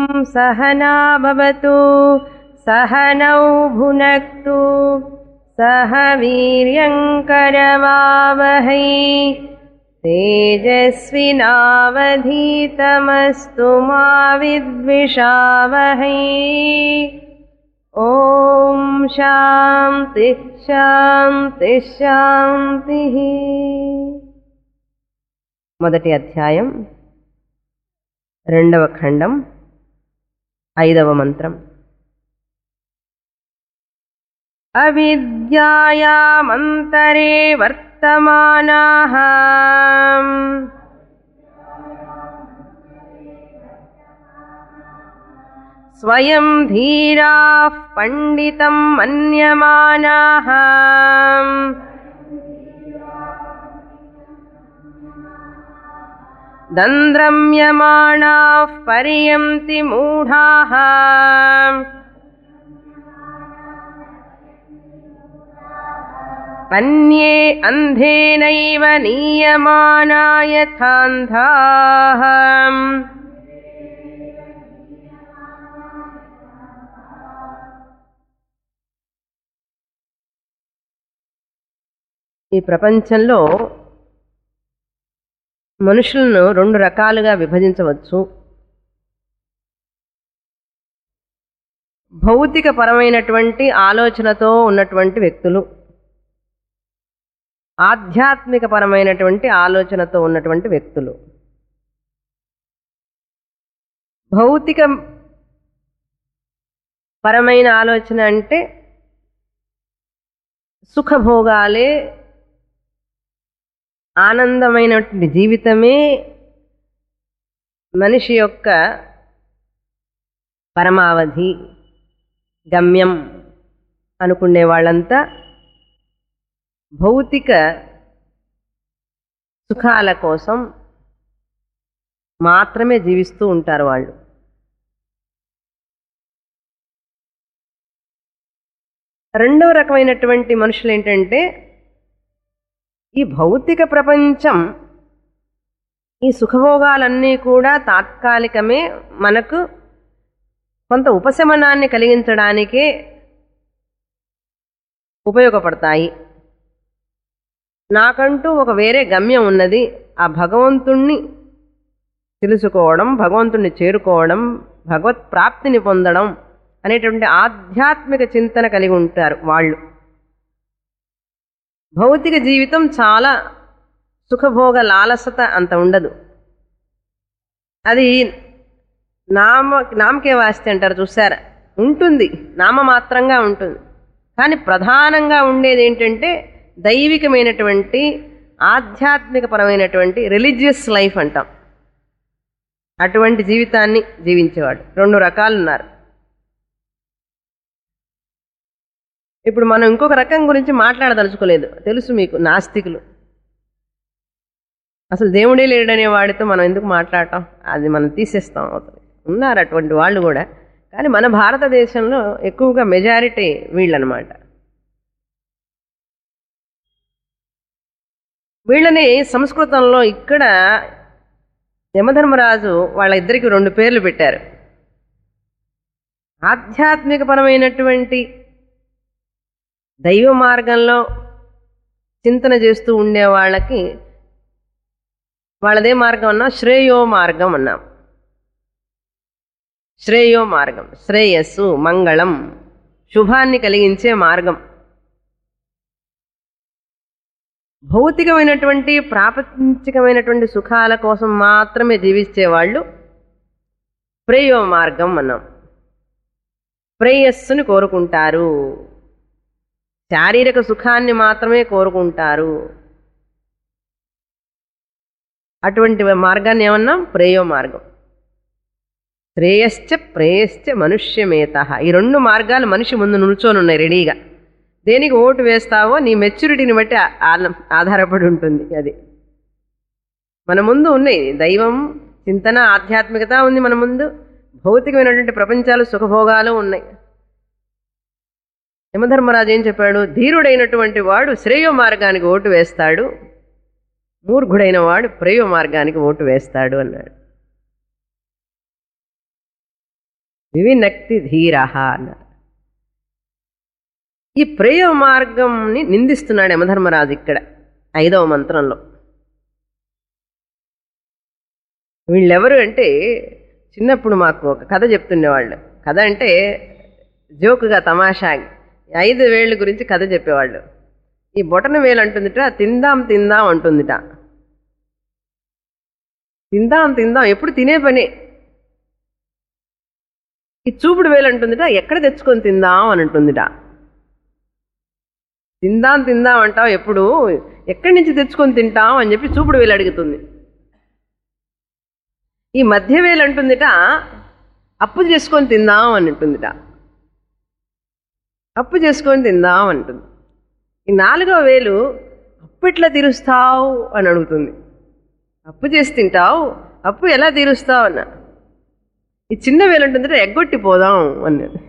सहना भवतु सहनौ भुनक्तु सह वीर्यङ्करवावहै तेजस्विनावधीतमस्तु मा विद्विषावहै ॐ शान्तिः शान्तिः శాంతిః మొదటి అధ్యాయం రెండవ ఖండం ఐదవ మంత్రం అవిద్యాయామంతరే వర్తమానాః స్వయం ధీరాः పండితం మన్యమానాः दन्द्रम्यमाणाः पर्यन्ति मूढाः अन्ये अन्धेनैव नीयमाना यथान्धाः ఈ ప్రపంచంలో మనుషులను రెండు రకాలుగా విభజించవచ్చు భౌతిక పరమైనటువంటి ఆలోచనతో ఉన్నటువంటి వ్యక్తులు ఆధ్యాత్మిక పరమైనటువంటి ఆలోచనతో ఉన్నటువంటి వ్యక్తులు భౌతిక పరమైన ఆలోచన అంటే సుఖభోగాలే ఆనందమైనటువంటి జీవితమే మనిషి యొక్క పరమావధి గమ్యం అనుకునే వాళ్ళంతా భౌతిక సుఖాల కోసం మాత్రమే జీవిస్తూ ఉంటారు వాళ్ళు రెండవ రకమైనటువంటి మనుషులు ఏంటంటే ఈ భౌతిక ప్రపంచం ఈ సుఖభోగాలన్నీ కూడా తాత్కాలికమే మనకు కొంత ఉపశమనాన్ని కలిగించడానికే ఉపయోగపడతాయి నాకంటూ ఒక వేరే గమ్యం ఉన్నది ఆ భగవంతుణ్ణి తెలుసుకోవడం భగవంతుణ్ణి చేరుకోవడం భగవత్ ప్రాప్తిని పొందడం అనేటువంటి ఆధ్యాత్మిక చింతన కలిగి ఉంటారు వాళ్ళు భౌతిక జీవితం చాలా సుఖభోగ లాలసత అంత ఉండదు అది నామ నామకే వాస్తే అంటారు చూసారా ఉంటుంది నామమాత్రంగా ఉంటుంది కానీ ప్రధానంగా ఉండేది ఏంటంటే దైవికమైనటువంటి ఆధ్యాత్మికపరమైనటువంటి రిలీజియస్ లైఫ్ అంటాం అటువంటి జీవితాన్ని జీవించేవాడు రెండు రకాలు ఉన్నారు ఇప్పుడు మనం ఇంకొక రకం గురించి మాట్లాడదలుచుకోలేదు తెలుసు మీకు నాస్తికులు అసలు దేవుడే లేడనే వాడితో మనం ఎందుకు మాట్లాడటం అది మనం తీసేస్తాం అవుతుంది ఉన్నారు అటువంటి వాళ్ళు కూడా కానీ మన భారతదేశంలో ఎక్కువగా మెజారిటీ వీళ్ళనమాట వీళ్ళని సంస్కృతంలో ఇక్కడ యమధర్మరాజు వాళ్ళ ఇద్దరికి రెండు పేర్లు పెట్టారు ఆధ్యాత్మికపరమైనటువంటి దైవ మార్గంలో చింతన చేస్తూ ఉండే వాళ్ళకి వాళ్ళదే మార్గం అన్నా శ్రేయో మార్గం అన్నాం శ్రేయో మార్గం శ్రేయస్సు మంగళం శుభాన్ని కలిగించే మార్గం భౌతికమైనటువంటి ప్రాపంచికమైనటువంటి సుఖాల కోసం మాత్రమే జీవించేవాళ్ళు ప్రేయో మార్గం అన్నాం ప్రేయస్సుని కోరుకుంటారు శారీరక సుఖాన్ని మాత్రమే కోరుకుంటారు అటువంటి మార్గాన్ని ఏమన్నాం ప్రేయో మార్గం శ్రేయశ్చ ప్రేయశ్చ మనుష్యమేత ఈ రెండు మార్గాలు మనిషి ముందు నిల్చొని ఉన్నాయి రెడీగా దేనికి ఓటు వేస్తావో నీ మెచ్యూరిటీని బట్టి ఆధారపడి ఉంటుంది అది మన ముందు ఉన్నాయి దైవం చింతన ఆధ్యాత్మికత ఉంది మన ముందు భౌతికమైనటువంటి ప్రపంచాలు సుఖభోగాలు ఉన్నాయి యమధర్మరాజు ఏం చెప్పాడు ధీరుడైనటువంటి వాడు శ్రేయో మార్గానికి ఓటు వేస్తాడు మూర్ఘుడైన వాడు ప్రేయో మార్గానికి ఓటు వేస్తాడు అన్నాడు వివినక్తి ధీర అన్నారు ఈ ప్రేయ మార్గంని నిందిస్తున్నాడు యమధర్మరాజు ఇక్కడ ఐదవ మంత్రంలో వీళ్ళెవరు అంటే చిన్నప్పుడు మాకు ఒక కథ చెప్తుండేవాళ్ళు కథ అంటే జోకుగా తమాషా ఐదు వేళ్ళ గురించి కథ చెప్పేవాళ్ళు ఈ బొటన వేలు అంటుందిట తిందాం తిందాం అంటుందిట తిందాం తిందాం ఎప్పుడు తినే పని ఈ చూపుడు వేలు అంటుందిట ఎక్కడ తెచ్చుకొని తిందాం అని అంటుందిట తిందాం తిందాం అంటావు ఎప్పుడు ఎక్కడి నుంచి తెచ్చుకొని తింటాం అని చెప్పి చూపుడు వేలు అడుగుతుంది ఈ మధ్య వేలు అంటుందిట అప్పు చేసుకొని తిందాం అని అంటుందిట అప్పు చేసుకొని తిందాం అంటుంది ఈ నాలుగో వేలు అప్పు ఎట్లా తీరుస్తావు అని అడుగుతుంది అప్పు చేసి తింటావు అప్పు ఎలా తీరుస్తావు అన్న ఈ చిన్న వేలు అంటుందిట ఎగ్గొట్టి పోదాం అన్నది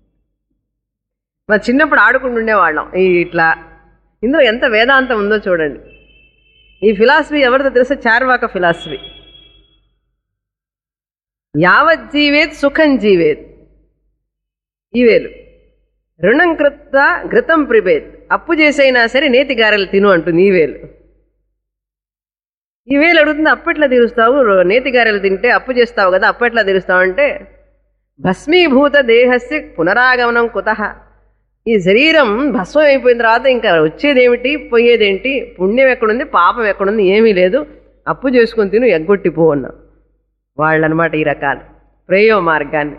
మా చిన్నప్పుడు ఆడుకుంటుండేవాళ్ళం ఈ ఇట్లా ఇందులో ఎంత వేదాంతం ఉందో చూడండి ఈ ఫిలాసఫీ ఎవరిదో తెలుసా చార్వాక ఫిలాసఫీ యావత్ జీవేత్ సుఖం జీవేత్ ఈ వేలు రుణం కృత ఘృతం ప్రిపేత్ అప్పు చేసైనా సరే నేతి గారెలు తిను అంటుంది ఈ వేలు ఈ వేలు అడుగుతుంది అప్పట్లా తీరుస్తావు నేతి గారెలు తింటే అప్పు చేస్తావు కదా అప్పట్లా తీరుస్తావు అంటే భస్మీభూత దేహస్య పునరాగమనం కుతః ఈ శరీరం భస్మం అయిపోయిన తర్వాత ఇంకా వచ్చేదేమిటి పోయేదేంటి పుణ్యం ఎక్కడుంది పాపం ఎక్కడుంది ఏమీ లేదు అప్పు చేసుకొని తిను ఎగ్గొట్టిపో అన్నా వాళ్ళనమాట ఈ రకాలు ప్రేయో మార్గాన్ని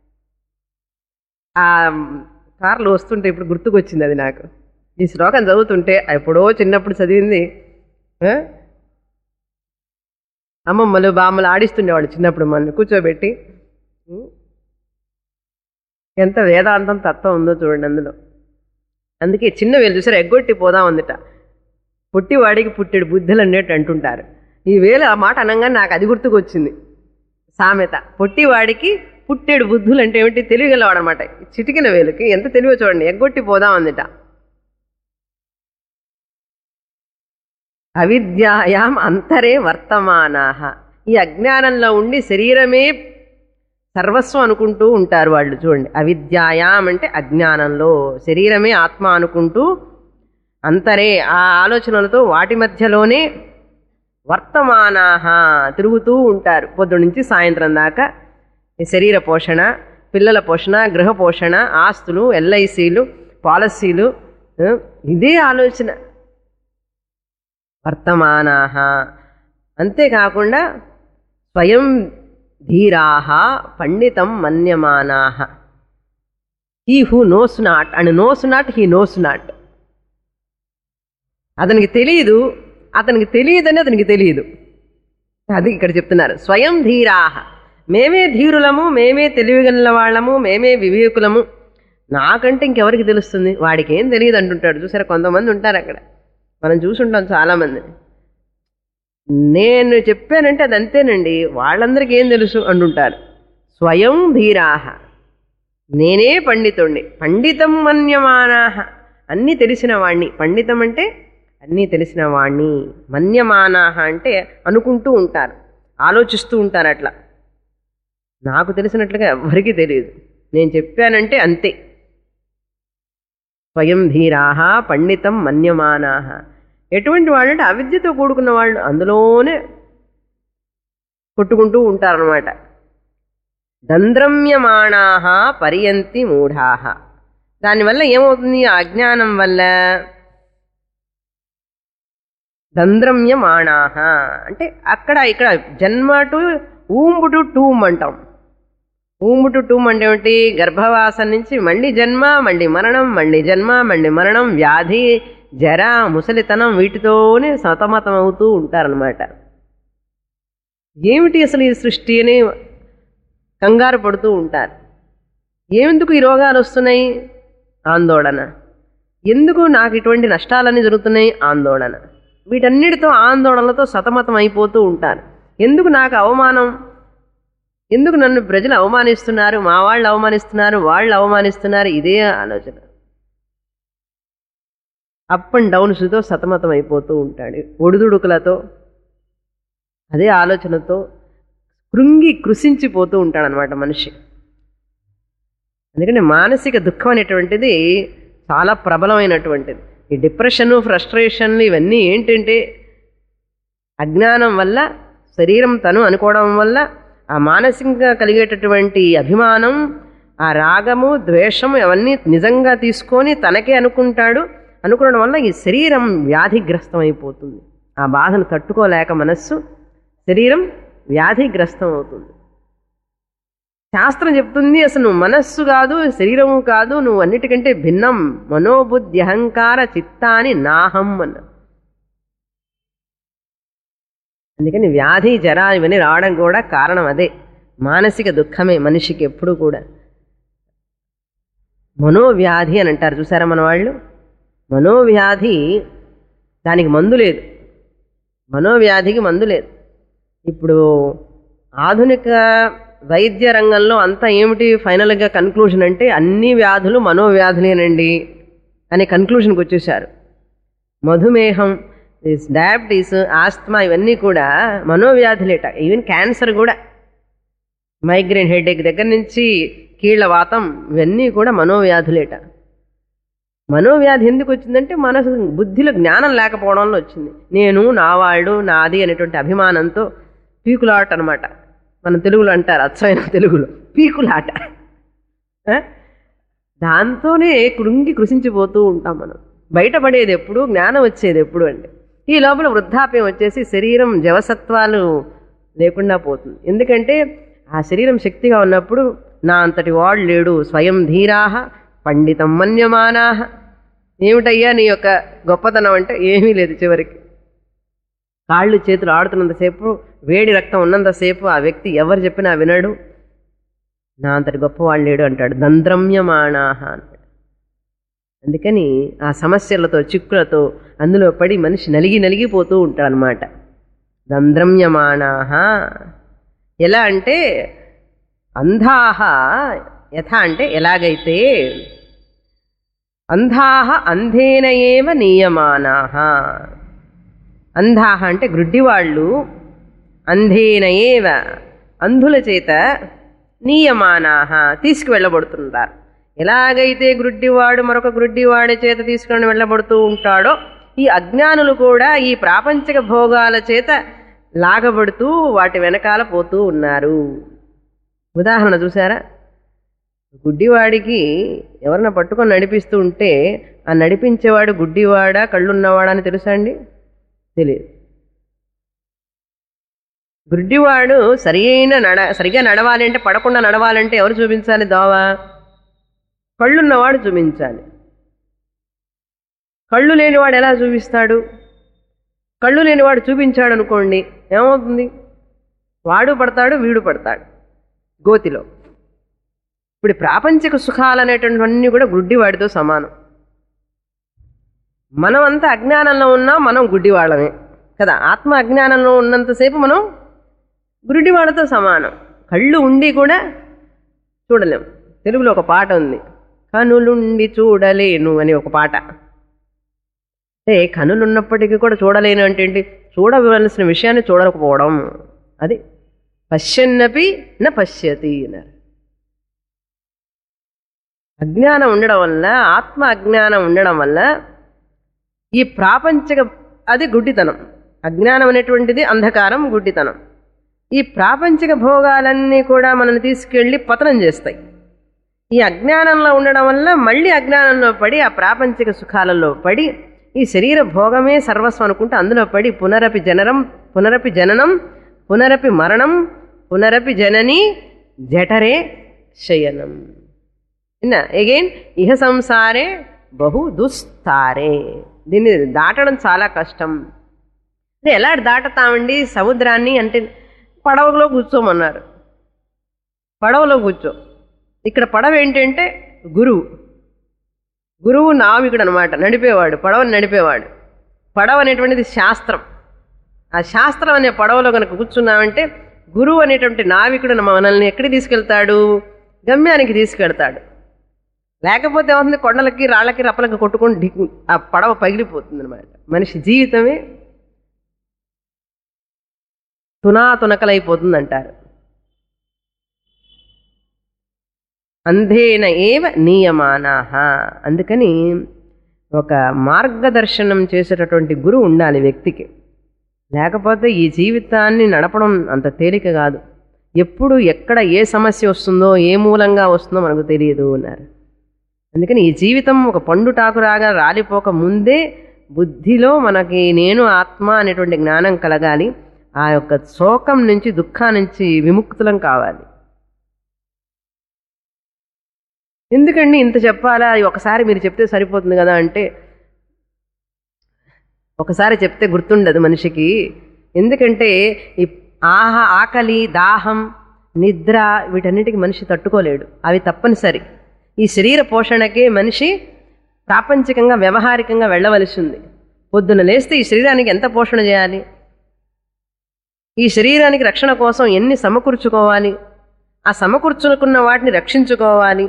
ఆ కార్లు వస్తుంటే ఇప్పుడు గుర్తుకొచ్చింది అది నాకు ఈ శ్లోకం చదువుతుంటే ఎప్పుడో చిన్నప్పుడు చదివింది ఆ? అమ్మమ్మలు బామ్మలు ఆడిస్తుండేవాడు చిన్నప్పుడు మన కూర్చోబెట్టి ఉం? ఎంత వేదాంతం తత్వం ఉందో చూడండి అందులో అందుకే చిన్న వేలు చూసారు ఎగ్గొట్టి పోదాం అందుట పుట్టివాడికి పుట్టెడు బుద్ధులు అన్నట్టు అంటుంటారు ఈ వేలు ఆ మాట అనగానే నాకు అది గుర్తుకొచ్చింది సామెత పొట్టివాడికి పుట్టెడు బుద్ధులు అంటే ఏమిటి తెలివిగలవాడు అనమాట చిటికిన వేలుకి ఎంత తెలివో చూడండి ఎగ్గొట్టి పోదాం అందుట అవిద్యాయాం అంతరే వర్తమానాహ ఈ అజ్ఞానంలో ఉండి శరీరమే సర్వస్వం అనుకుంటూ ఉంటారు వాళ్ళు చూడండి అవిద్యాయాం అంటే అజ్ఞానంలో శరీరమే ఆత్మ అనుకుంటూ అంతరే ఆ ఆలోచనలతో వాటి మధ్యలోనే వర్తమానాహ తిరుగుతూ ఉంటారు పొద్దు నుంచి సాయంత్రం దాకా ఈ శరీర పోషణ పిల్లల పోషణ గృహ పోషణ ఆస్తులు ఎల్ఐసీలు పాలసీలు ఆ, ఇదే ఆలోచన వర్తమానాహ అంతేకాకుండా స్వయం ధీరాహ పండితం మన్యమానాహ he who knows not and knows not he knows not అతనికి తెలియదు అతనికి తెలియదని అతనికి తెలియదు అది ఇక్కడ చెప్తున్నారు స్వయం ధీరాహ మేమే ధీరులము మేమే తెలివిగల వాళ్ళము మేమే వివేకులము నాకంటే ఇంకెవరికి తెలుస్తుంది వాడికి ఏం తెలియదు అంటుంటాడు చూసారా కొంతమంది ఉంటారు అక్కడ మనం చూసుంటాం చాలామంది నేను చెప్పానంటే అది అంతేనండి వాళ్ళందరికీ ఏం తెలుసు అంటుంటారు స్వయం ధీరాహ నేనే పండితుణ్ణి పండితం మన్యమానాహ అన్నీ తెలిసిన వాణ్ణి పండితం అంటే అన్నీ తెలిసిన వాణ్ణి మన్యమానాహ అంటే అనుకుంటూ ఉంటారు ఆలోచిస్తూ ఉంటారు అట్లా నాకు తెలిసినట్లుగా ఎవరికీ తెలియదు నేను చెప్పానంటే అంతే స్వయం ధీరాహ పండితం మన్యమానాహ ఎటువంటి వాళ్ళు అంటే అవిద్యతో కూడుకున్న వాళ్ళు అందులోనే కొట్టుకుంటూ ఉంటారనమాట దంద్రమ్యమాణాహ పర్యంతి మూఢాహ దానివల్ల ఏమవుతుంది ఆ అజ్ఞానం వల్ల దంద్రమ్యమాణాహ అంటే అక్కడ ఇక్కడ జన్మ టు ఊంబు టు టూమ్ అంటాం ఊంబు టు టూమ్ అంటే ఏమిటి గర్భవాసం నుంచి మళ్ళీ జన్మ మళ్ళీ మరణం మళ్ళీ జన్మ మళ్ళీ మరణం వ్యాధి జర ముసలితనం వీటితోనే సతమతం అవుతూ ఉంటారనమాట ఏమిటి అసలు ఈ సృష్టి అని కంగారు పడుతూ ఉంటారు ఏమెందుకు ఈ రోగాలు వస్తున్నాయి ఆందోళన ఎందుకు నాకు ఇటువంటి నష్టాలన్నీ జరుగుతున్నాయి ఆందోళన వీటన్నిటితో ఆందోళనలతో సతమతం అయిపోతూ ఉంటారు ఎందుకు నాకు అవమానం ఎందుకు నన్ను ప్రజలు అవమానిస్తున్నారు మా వాళ్ళు అవమానిస్తున్నారు వాళ్ళు అవమానిస్తున్నారు ఇదే ఆలోచన అప్ అండ్ డౌన్స్తో సతమతం అయిపోతూ ఉంటాడు ఒడిదుడుకులతో అదే ఆలోచనతో కృంగి కృషించిపోతూ ఉంటాడనమాట మనిషి ఎందుకంటే మానసిక దుఃఖం అనేటువంటిది చాలా ప్రబలమైనటువంటిది ఈ డిప్రెషను ఫ్రస్ట్రేషన్లు ఇవన్నీ ఏంటంటే అజ్ఞానం వల్ల శరీరం తను అనుకోవడం వల్ల ఆ మానసికంగా కలిగేటటువంటి అభిమానం ఆ రాగము ద్వేషము అవన్నీ నిజంగా తీసుకొని తనకే అనుకుంటాడు అనుకోవడం వల్ల ఈ శరీరం వ్యాధిగ్రస్తం అయిపోతుంది ఆ బాధను తట్టుకోలేక మనస్సు శరీరం వ్యాధిగ్రస్తం అవుతుంది శాస్త్రం చెప్తుంది అసలు నువ్వు మనస్సు కాదు శరీరము కాదు నువ్వు అన్నిటికంటే భిన్నం మనోబుద్ధి అహంకార చిత్తాని నాహం అన్న అందుకని వ్యాధి జర ఇవన్నీ రావడం కూడా కారణం అదే మానసిక దుఃఖమే మనిషికి ఎప్పుడు కూడా మనోవ్యాధి అని అంటారు చూసారా మన వాళ్ళు మనోవ్యాధి దానికి మందు లేదు మనోవ్యాధికి మందు లేదు ఇప్పుడు ఆధునిక వైద్య రంగంలో అంతా ఏమిటి ఫైనల్గా కన్క్లూజన్ అంటే అన్ని వ్యాధులు మనోవ్యాధులేనండి అనే కన్క్లూషన్కి వచ్చేసారు మధుమేహం డయాబెటీస్ ఆస్తమా ఇవన్నీ కూడా మనోవ్యాధులేట ఈవెన్ క్యాన్సర్ కూడా మైగ్రేన్ హెడేక్ దగ్గర నుంచి కీళ్ల వాతం ఇవన్నీ కూడా మనోవ్యాధులేట మనోవ్యాధి ఎందుకు వచ్చిందంటే మనసు బుద్ధిలో జ్ఞానం లేకపోవడంలో వచ్చింది నేను నావాళ్ళు నాది అనేటువంటి అభిమానంతో పీకులాట అనమాట మన తెలుగులో అంటారు అచ్చమైన తెలుగులో పీకులాట ఆ? దాంతోనే కృంగి కృషించిపోతూ ఉంటాం మనం బయటపడేది ఎప్పుడు జ్ఞానం వచ్చేది ఎప్పుడు అంటే ఈ లోపల వృద్ధాప్యం వచ్చేసి శరీరం జవసత్వాలు లేకుండా పోతుంది ఎందుకంటే ఆ శరీరం శక్తిగా ఉన్నప్పుడు నా అంతటి వాడు లేడు స్వయం ధీరాహ పండితం మన్యమానాహ ఏమిటయ్యా నీ యొక్క గొప్పతనం అంటే ఏమీ లేదు చివరికి కాళ్ళు చేతులు ఆడుతున్నంతసేపు వేడి రక్తం ఉన్నంతసేపు ఆ వ్యక్తి ఎవరు చెప్పినా వినడు నా అంతటి గొప్పవాళ్ళు లేడు అంటాడు దంద్రమ్యమాణాహ అంటాడు అందుకని ఆ సమస్యలతో చిక్కులతో అందులో పడి మనిషి నలిగి నలిగిపోతూ ఉంటాడు అనమాట దంద్రమ్యమాణాహ ఎలా అంటే అంధాహ యథ అంటే ఎలాగైతే అంధాహ అంధేన ఏవ నీయమానాహ అంధాహ అంటే గ్రుడ్డివాళ్ళు అంధేన ఏవ అంధుల చేత నీయమానాహ తీసుకువెళ్ళబడుతుంటారు ఎలాగైతే గ్రుడ్డివాడు మరొక గ్రుడ్డివాడి చేత తీసుకుని వెళ్ళబడుతూ ఉంటాడో ఈ అజ్ఞానులు కూడా ఈ ప్రాపంచిక భోగాల చేత లాగబడుతూ వాటి వెనకాల పోతూ ఉన్నారు ఉదాహరణ చూసారా గుడ్డివాడికి ఎవరన్నా పట్టుకొని నడిపిస్తూ ఉంటే ఆ నడిపించేవాడు గుడ్డివాడా కళ్ళున్నవాడా అని తెలుసా అండి తెలియదు గుడ్డివాడు సరి అయిన నడ సరిగా నడవాలి అంటే పడకుండా నడవాలంటే ఎవరు చూపించాలి దోవ కళ్ళున్నవాడు చూపించాలి కళ్ళు లేనివాడు ఎలా చూపిస్తాడు కళ్ళు లేనివాడు చూపించాడు అనుకోండి ఏమవుతుంది వాడు పడతాడు వీడు పడతాడు గోతిలో ఇప్పుడు ఈ ప్రాపంచిక సుఖాలు అనేటువంటివన్నీ కూడా గుడ్డివాడితో సమానం మనం అంతా అజ్ఞానంలో ఉన్నా మనం గుడ్డివాళ్ళమే కదా ఆత్మ అజ్ఞానంలో ఉన్నంతసేపు మనం గుడ్డివాళ్ళతో సమానం కళ్ళు ఉండి కూడా చూడలేం తెలుగులో ఒక పాట ఉంది కనులుండి చూడలేను అని ఒక పాట అంటే కనులు ఉన్నప్పటికీ కూడా చూడలేను అంటే ఏంటి చూడవలసిన విషయాన్ని చూడకపోవడం అది పశ్యన్నపి న పశ్యతి అన్నారు అజ్ఞానం ఉండడం వల్ల ఆత్మ అజ్ఞానం ఉండడం వల్ల ఈ ప్రాపంచిక అది గుడ్డితనం అజ్ఞానం అనేటువంటిది అంధకారం గుడ్డితనం ఈ ప్రాపంచిక భోగాలన్నీ కూడా మనల్ని తీసుకెళ్ళి పతనం చేస్తాయి ఈ అజ్ఞానంలో ఉండడం వల్ల మళ్ళీ అజ్ఞానంలో పడి ఆ ప్రాపంచిక సుఖాలలో పడి ఈ శరీర భోగమే సర్వస్వం అనుకుంటే అందులో పడి పునరపి జననం పునరపి జననం పునరపి మరణం పునరపి జనని జఠరే శయనం ఎగైన్ ఇహ సంసారే బహు దుస్తారే దీన్ని దాటడం చాలా కష్టం అంటే ఎలా దాటతామండి సముద్రాన్ని అంటే పడవలో కూర్చోమన్నారు పడవలో కూర్చో ఇక్కడ పడవ ఏంటంటే గురువు గురువు నావికుడు అనమాట నడిపేవాడు పడవని నడిపేవాడు పడవ అనేటువంటిది శాస్త్రం ఆ శాస్త్రం అనే పడవలో కనుక కూర్చున్నామంటే గురువు అనేటువంటి నావికుడు మనల్ని ఎక్కడికి తీసుకెళ్తాడు గమ్యానికి తీసుకెళ్తాడు లేకపోతే ఏమవుతుంది కొండలకి రాళ్ళకి రప్పలకి కొట్టుకొని ఢి ఆ పడవ పగిలిపోతుంది అనమాట మనిషి జీవితమే తునాతునకలైపోతుంది అంటారు అంధేన ఏవ నియమానాహ అందుకని ఒక మార్గదర్శనం చేసేటటువంటి గురువు ఉండాలి వ్యక్తికి లేకపోతే ఈ జీవితాన్ని నడపడం అంత తేలిక కాదు ఎప్పుడు ఎక్కడ ఏ సమస్య వస్తుందో ఏ మూలంగా వస్తుందో మనకు తెలియదు అన్నారు అందుకని ఈ జీవితం ఒక పండుటాకురాగా రాలిపోక ముందే బుద్ధిలో మనకి నేను ఆత్మ అనేటువంటి జ్ఞానం కలగాలి ఆ యొక్క శోకం నుంచి దుఃఖా నుంచి విముక్తులం కావాలి ఎందుకండి ఇంత చెప్పాలా అది ఒకసారి మీరు చెప్తే సరిపోతుంది కదా అంటే ఒకసారి చెప్తే గుర్తుండదు మనిషికి ఎందుకంటే ఈ ఆహ ఆకలి దాహం నిద్ర వీటన్నిటికీ మనిషి తట్టుకోలేడు అవి తప్పనిసరి ఈ శరీర పోషణకే మనిషి ప్రాపంచికంగా వ్యవహారికంగా వెళ్ళవలసి ఉంది పొద్దున లేస్తే ఈ శరీరానికి ఎంత పోషణ చేయాలి ఈ శరీరానికి రక్షణ కోసం ఎన్ని సమకూర్చుకోవాలి ఆ సమకూర్చుకున్న వాటిని రక్షించుకోవాలి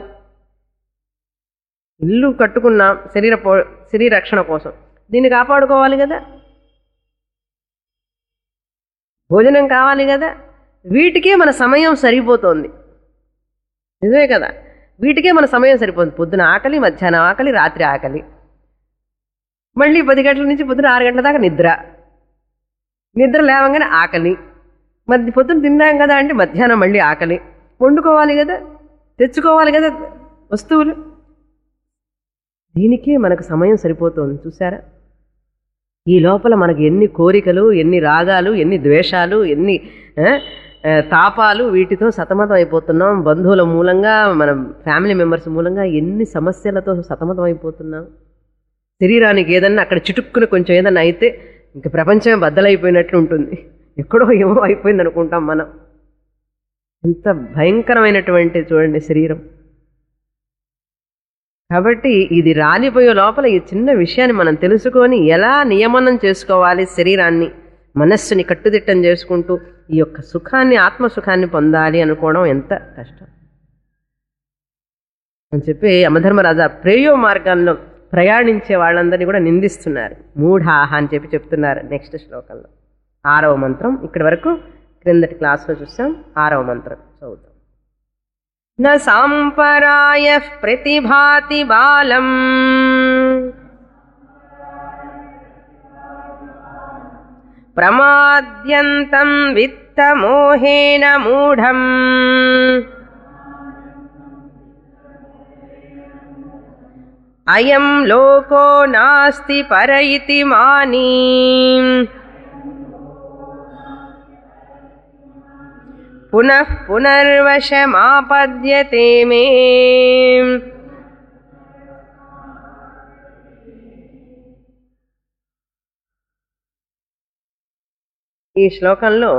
ఇల్లు కట్టుకున్నాం శరీర పో శరీర రక్షణ కోసం దీన్ని కాపాడుకోవాలి కదా భోజనం కావాలి కదా వీటికే మన సమయం సరిపోతుంది నిజమే కదా వీటికే మన సమయం సరిపోతుంది పొద్దున ఆకలి మధ్యాహ్నం ఆకలి రాత్రి ఆకలి మళ్ళీ పది గంటల నుంచి పొద్దున ఆరు గంటల దాకా నిద్ర నిద్ర లేవగానే ఆకలి మధ్య పొద్దున తిన్నాం కదా అంటే మధ్యాహ్నం మళ్ళీ ఆకలి వండుకోవాలి కదా తెచ్చుకోవాలి కదా వస్తువులు దీనికే మనకు సమయం సరిపోతుంది చూసారా ఈ లోపల మనకు ఎన్ని కోరికలు ఎన్ని రాగాలు ఎన్ని ద్వేషాలు ఎన్ని ఆ, ఆ, తాపాలు వీటితో సతమతం అయిపోతున్నాం బంధువుల మూలంగా మన ఫ్యామిలీ మెంబర్స్ మూలంగా ఎన్ని సమస్యలతో సతమతం అయిపోతున్నాం శరీరానికి ఏదన్నా అక్కడ చిటుక్కున కొంచెం ఏదన్నా అయితే ఇంక ప్రపంచమే బద్దలైపోయినట్లు ఉంటుంది ఎక్కడో ఏమో అయిపోయింది అనుకుంటాం మనం ఎంత భయంకరమైనటువంటి చూడండి శరీరం కాబట్టి ఇది రాలిపోయే లోపల ఈ చిన్న విషయాన్ని మనం తెలుసుకొని ఎలా నియమనం చేసుకోవాలి శరీరాన్ని మనస్సుని కట్టుదిట్టం చేసుకుంటూ ఈ యొక్క సుఖాన్ని ఆత్మసుఖాన్ని పొందాలి అనుకోవడం ఎంత కష్టం అని చెప్పి యమధర్మరాజా ప్రేయో మార్గాల్లో ప్రయాణించే వాళ్ళందరినీ కూడా నిందిస్తున్నారు మూఢాహ అని చెప్పి చెప్తున్నారు నెక్స్ట్ శ్లోకంలో ఆరవ మంత్రం ఇక్కడి వరకు క్రిందటి క్లాస్లో చూసాం ఆరవ మంత్రం చదువుతాం न साम्परायः प्रतिभाति बालम् प्रमाद्यन्तं वित्तमोहेन मूढम् अयं लोको नास्ति पर इति मानी पुनः पुनर्वशमापद्यते मे ఈ శ్లోకంలో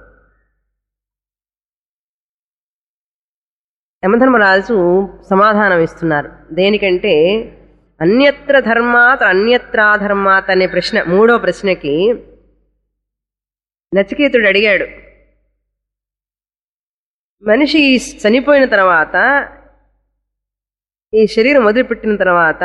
యమధర్మరాజు సమాధానం ఇస్తున్నారు దేనికంటే అన్యత్ర ధర్మాత్ అన్యత్రాధర్మాత్ అనే ప్రశ్న మూడో ప్రశ్నకి నచికేతుడు అడిగాడు మనిషి చనిపోయిన తర్వాత ఈ శరీరం వదిలిపెట్టిన తర్వాత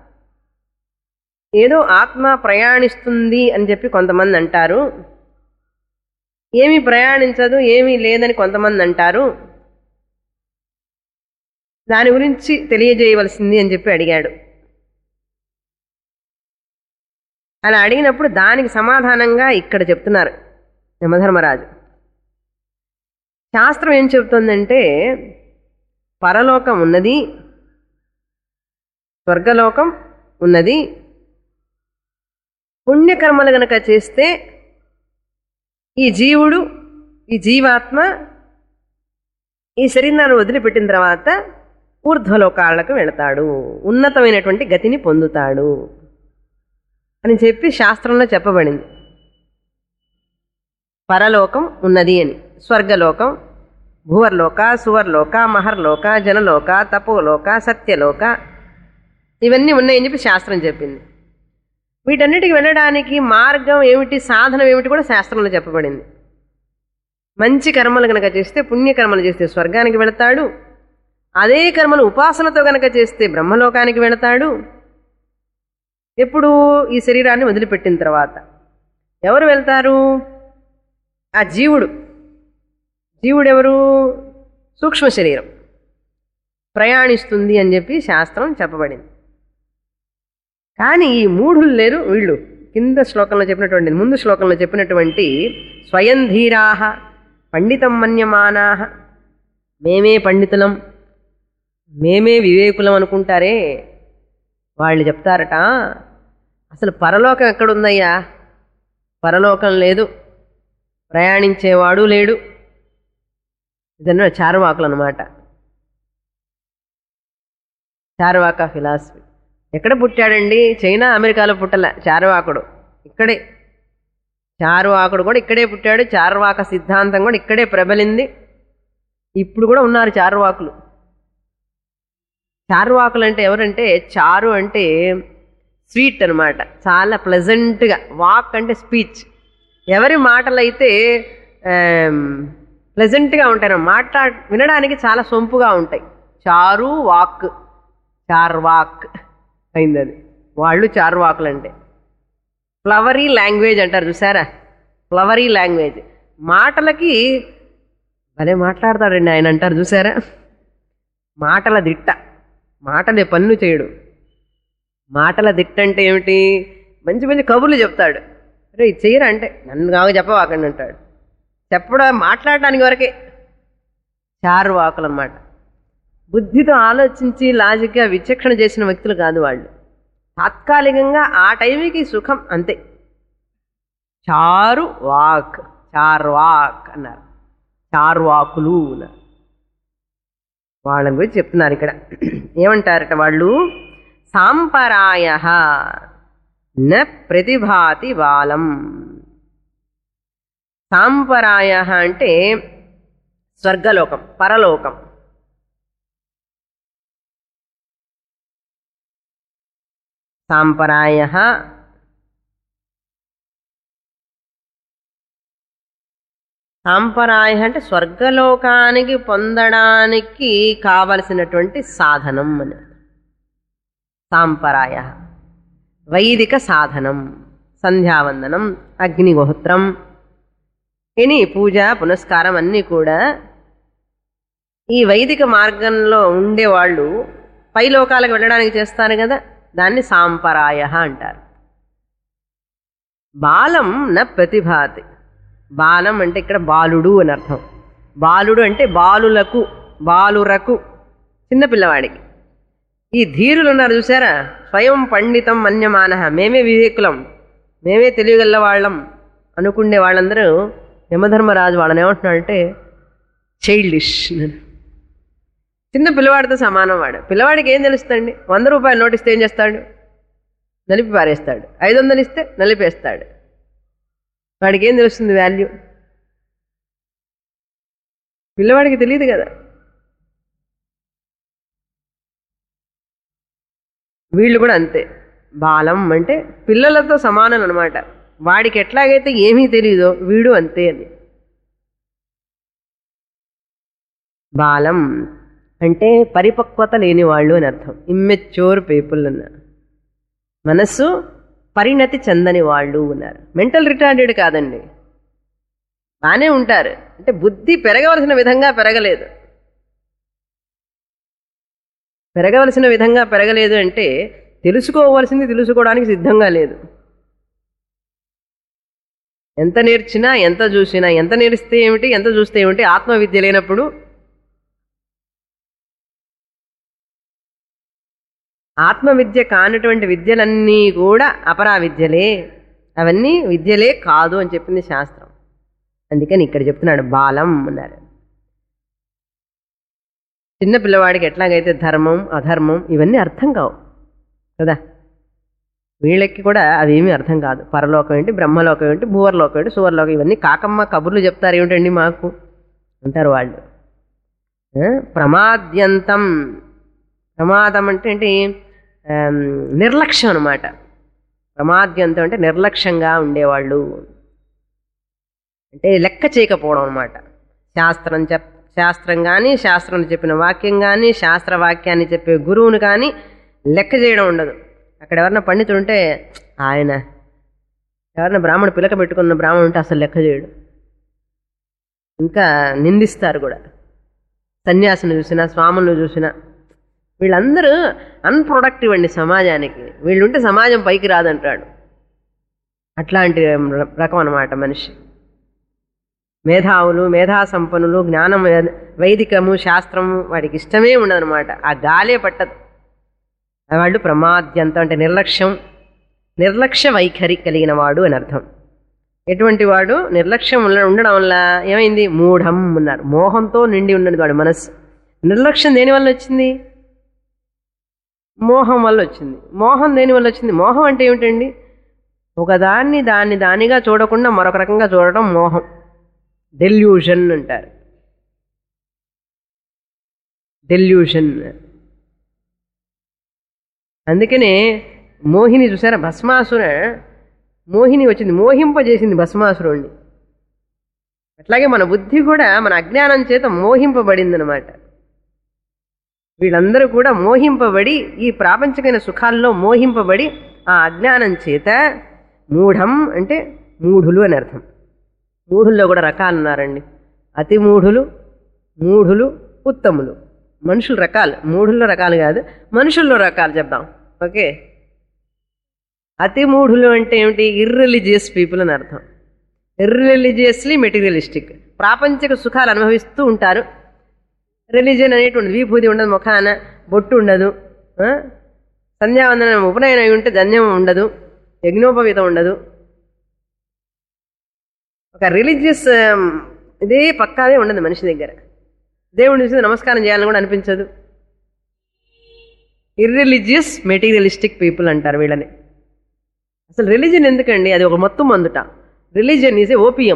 ఏదో ఆత్మ ప్రయాణిస్తుంది అని చెప్పి కొంతమంది అంటారు ఏమీ ప్రయాణించదు ఏమీ లేదని కొంతమంది అంటారు దాని గురించి తెలియజేయవలసింది అని చెప్పి అడిగాడు అలా అడిగినప్పుడు దానికి సమాధానంగా ఇక్కడ చెప్తున్నారు యమధర్మరాజు శాస్త్రం ఏం చెబుతుందంటే పరలోకం ఉన్నది స్వర్గలోకం ఉన్నది పుణ్యకర్మలు గనక చేస్తే ఈ జీవుడు ఈ జీవాత్మ ఈ శరీరాన్ని వదిలిపెట్టిన తర్వాత ఊర్ధ్వలోకాలకు వెళతాడు ఉన్నతమైనటువంటి గతిని పొందుతాడు అని చెప్పి శాస్త్రంలో చెప్పబడింది పరలోకం ఉన్నది అని స్వర్గలోకం భూవర్లోక సువర్లోక మహర్లోక జనలోక తపోలోక సత్యలోక ఇవన్నీ ఉన్నాయని చెప్పి శాస్త్రం చెప్పింది వీటన్నిటికి వెళ్ళడానికి మార్గం ఏమిటి సాధనం ఏమిటి కూడా శాస్త్రంలో చెప్పబడింది మంచి కర్మలు గనక చేస్తే పుణ్యకర్మలు చేస్తే స్వర్గానికి వెళతాడు అదే కర్మలు ఉపాసనతో గనక చేస్తే బ్రహ్మలోకానికి వెళతాడు ఎప్పుడు ఈ శరీరాన్ని వదిలిపెట్టిన తర్వాత ఎవరు వెళ్తారు ఆ జీవుడు జీవుడెవరు సూక్ష్మ శరీరం ప్రయాణిస్తుంది అని చెప్పి శాస్త్రం చెప్పబడింది కానీ ఈ మూఢులు లేరు వీళ్ళు కింద శ్లోకంలో చెప్పినటువంటి ముందు శ్లోకంలో చెప్పినటువంటి స్వయం ధీరాహ పండితం మన్యమానాహ మేమే పండితులం మేమే వివేకులం అనుకుంటారే వాళ్ళు చెప్తారట అసలు పరలోకం ఎక్కడుందయ్యా పరలోకం లేదు ప్రయాణించేవాడు లేడు ఇదన్న చారువాకులు అనమాట చారువాక ఫిలాసఫీ ఎక్కడ పుట్టాడండి చైనా అమెరికాలో పుట్టలే చారువాకుడు ఇక్కడే చారువాకుడు కూడా ఇక్కడే పుట్టాడు చారువాక సిద్ధాంతం కూడా ఇక్కడే ప్రబలింది ఇప్పుడు కూడా ఉన్నారు చారువాకులు చారువాకులు అంటే ఎవరంటే చారు అంటే స్వీట్ అనమాట చాలా ప్లెజెంట్గా వాక్ అంటే స్పీచ్ ఎవరి మాటలైతే ప్లెజెంట్గా ఉంటాయి మాట్లా వినడానికి చాలా సొంపుగా ఉంటాయి చారు వాక్ చార్వాక్ అయింది అది వాళ్ళు చార్వాకులు అంటే ఫ్లవరీ లాంగ్వేజ్ అంటారు చూసారా ఫ్లవరీ లాంగ్వేజ్ మాటలకి భలే మాట్లాడతాడండి ఆయన అంటారు చూసారా మాటల దిట్ట మాటలే పన్ను చేయడు మాటల దిట్ట అంటే ఏమిటి మంచి మంచి కబుర్లు చెప్తాడు అరే ఇది చెయ్యరా అంటే నన్ను కాక చెప్పవాకండి అంటాడు చెప్పడం మాట్లాడడానికి వరకే చారు వాకులు అనమాట బుద్ధితో ఆలోచించి లాజిక్గా విచక్షణ చేసిన వ్యక్తులు కాదు వాళ్ళు తాత్కాలికంగా ఆ టైంకి సుఖం అంతే చారు వాక్ చార్వాక్ అన్నారు చార్వాకులు అన్నారు వాళ్ళని గురించి చెప్తున్నారు ఇక్కడ ఏమంటారట వాళ్ళు సాంపరాయ న ప్రతిభాతి బాలం సాంపరాయ అంటే స్వర్గలోకం పరలోకం సాంపరాయ సాంపరాయ అంటే స్వర్గలోకానికి పొందడానికి కావలసినటువంటి సాధనం అని సాంపరాయ వైదిక సాధనం సంధ్యావందనం అగ్నిగోత్రం ఇని పూజ పునస్కారం అన్నీ కూడా ఈ వైదిక మార్గంలో ఉండేవాళ్ళు పై లోకాలకు వెళ్ళడానికి చేస్తారు కదా దాన్ని సాంపరాయ అంటారు బాలం న ప్రతిభాతి బాలం అంటే ఇక్కడ బాలుడు అని అర్థం బాలుడు అంటే బాలులకు బాలురకు చిన్నపిల్లవాడికి ఈ ధీరులు ఉన్నారు చూసారా స్వయం పండితం మన్యమాన మేమే వివేకులం మేమే తెలియగల వాళ్ళం అనుకునే వాళ్ళందరూ యమధర్మరాజు వాళ్ళని ఏమంటున్నాడంటే చైల్డిష్ చిన్న పిల్లవాడితో సమానం వాడు పిల్లవాడికి ఏం తెలుస్తుంది వంద రూపాయలు నోటిస్తే ఏం చేస్తాడు నలిపి పారేస్తాడు ఐదు వందలు ఇస్తే నలిపేస్తాడు వాడికి ఏం తెలుస్తుంది వాల్యూ పిల్లవాడికి తెలియదు కదా వీళ్ళు కూడా అంతే బాలం అంటే పిల్లలతో సమానం అనమాట వాడికి ఎట్లాగైతే ఏమీ తెలియదో వీడు అంతే అని బాలం అంటే పరిపక్వత లేని వాళ్ళు అని అర్థం ఇమ్మెచ్యూర్ పీపుల్ అన్నారు మనస్సు పరిణతి చెందని వాళ్ళు ఉన్నారు మెంటల్ రిటార్డెడ్ కాదండి బాగానే ఉంటారు అంటే బుద్ధి పెరగవలసిన విధంగా పెరగలేదు పెరగవలసిన విధంగా పెరగలేదు అంటే తెలుసుకోవలసింది తెలుసుకోవడానికి సిద్ధంగా లేదు ఎంత నేర్చినా ఎంత చూసినా ఎంత నేర్స్తే ఏమిటి ఎంత చూస్తే ఏమిటి ఆత్మవిద్య లేనప్పుడు ఆత్మవిద్య కానటువంటి విద్యలన్నీ కూడా అపరా విద్యలే అవన్నీ విద్యలే కాదు అని చెప్పింది శాస్త్రం అందుకని ఇక్కడ చెప్తున్నాడు బాలం అన్నారు చిన్న పిల్లవాడికి ఎట్లాగైతే ధర్మం అధర్మం ఇవన్నీ అర్థం కావు కదా వీళ్ళకి కూడా అవేమీ అర్థం కాదు పరలోకం ఏంటి బ్రహ్మలోకం ఏంటి భూవర్లోకం ఏంటి సువర్లోకం ఇవన్నీ కాకమ్మ కబుర్లు చెప్తారు ఏమిటండి మాకు అంటారు వాళ్ళు ఆ, ప్రమాద్యంతం ప్రమాదం అంటే ఏంటి ఆమ్, నిర్లక్ష్యం అనమాట ప్రమాద్యంతం అంటే నిర్లక్ష్యంగా ఉండేవాళ్ళు అంటే లెక్క చేయకపోవడం అనమాట శాస్త్రం చెప్ శాస్త్రం కానీ శాస్త్రం చెప్పిన వాక్యం కానీ శాస్త్ర వాక్యాన్ని చెప్పే గురువుని కానీ లెక్క చేయడం ఉండదు అక్కడ ఎవరన్నా పండితుడు ఉంటే ఆయన ఎవరన్నా బ్రాహ్మణ పిలక పెట్టుకున్న బ్రాహ్మణుడు ఉంటే అసలు లెక్క చేయడు ఇంకా నిందిస్తారు కూడా సన్యాసిని చూసినా స్వాములను చూసినా వీళ్ళందరూ అన్ప్రొడక్టివ్ అండి సమాజానికి వీళ్ళుంటే సమాజం పైకి రాదంటాడు అట్లాంటి రకం అన్నమాట మనిషి మేధావులు మేధా సంపన్నులు జ్ఞానం వే- వైదికము శాస్త్రము వాడికి ఇష్టమే ఉండదన్నమాట ఆ గాలే పట్టదు వాళ్ళు ప్రమాద్యంతం అంటే నిర్లక్ష్యం నిర్లక్ష్య వైఖరి కలిగిన వాడు అని అర్థం ఎటువంటి వాడు నిర్లక్ష్యం ఉన్న- ఉండడం వల్ల ఏమైంది మూఢం అన్నారు మోహంతో నిండి ఉన్నది వాడు మనస్సు నిర్లక్ష్యం దేని వల్ల వచ్చింది మోహం వల్ల వచ్చింది మోహం దేని వల్ల వచ్చింది మోహం అంటే ఏమిటండి ఒకదాన్ని దాన్ని దానిగా చూడకుండా మరొక రకంగా చూడటం మోహం డెల్యూషన్ అంటారు డెల్యూషన్ అందుకనే మోహిని చూసారా భస్మాసుర మోహిని వచ్చింది మోహింపజేసింది భస్మాసురుణ్ణి అట్లాగే మన బుద్ధి కూడా మన అజ్ఞానం చేత మోహింపబడిందనమాట వీళ్ళందరూ కూడా మోహింపబడి ఈ ప్రాపంచికమైన సుఖాల్లో మోహింపబడి ఆ అజ్ఞానం చేత మూఢం అంటే మూఢులు అని అర్థం మూఢుల్లో కూడా రకాలు ఉన్నారండి అతి మూఢులు మూఢులు ఉత్తములు మనుషులు రకాలు మూఢుల్లో రకాలు కాదు మనుషుల్లో రకాలు చెప్దాం ఓకే అతి మూఢులు అంటే ఏమిటి ఇర్రిలీజియస్ పీపుల్ అని అర్థం ఇర్రిలీజియస్లీ మెటీరియలిస్టిక్ ప్రాపంచిక సుఖాలు అనుభవిస్తూ ఉంటారు రిలీజియన్ అనేటువంటి విభూతి ఉండదు ముఖాన బొట్టు ఉండదు ఆ? సంధ్యావందనం ఉపనయనం అయి ఉంటే ధన్యం ఉండదు యజ్ఞోపవీతం ఉండదు ఒక రిలీజియస్ ఇదే పక్కాదే ఉండదు మనిషి దగ్గర దేవుడిని చూసి నమస్కారం చేయాలని కూడా అనిపించదు ఇర్రిలీజియస్ మెటీరియలిస్టిక్ పీపుల్ అంటారు వీళ్ళని అసలు రిలీజన్ ఎందుకండి అది ఒక మొత్తం అందుట రిలీజన్ ఈజ్ ఏ ఓపియం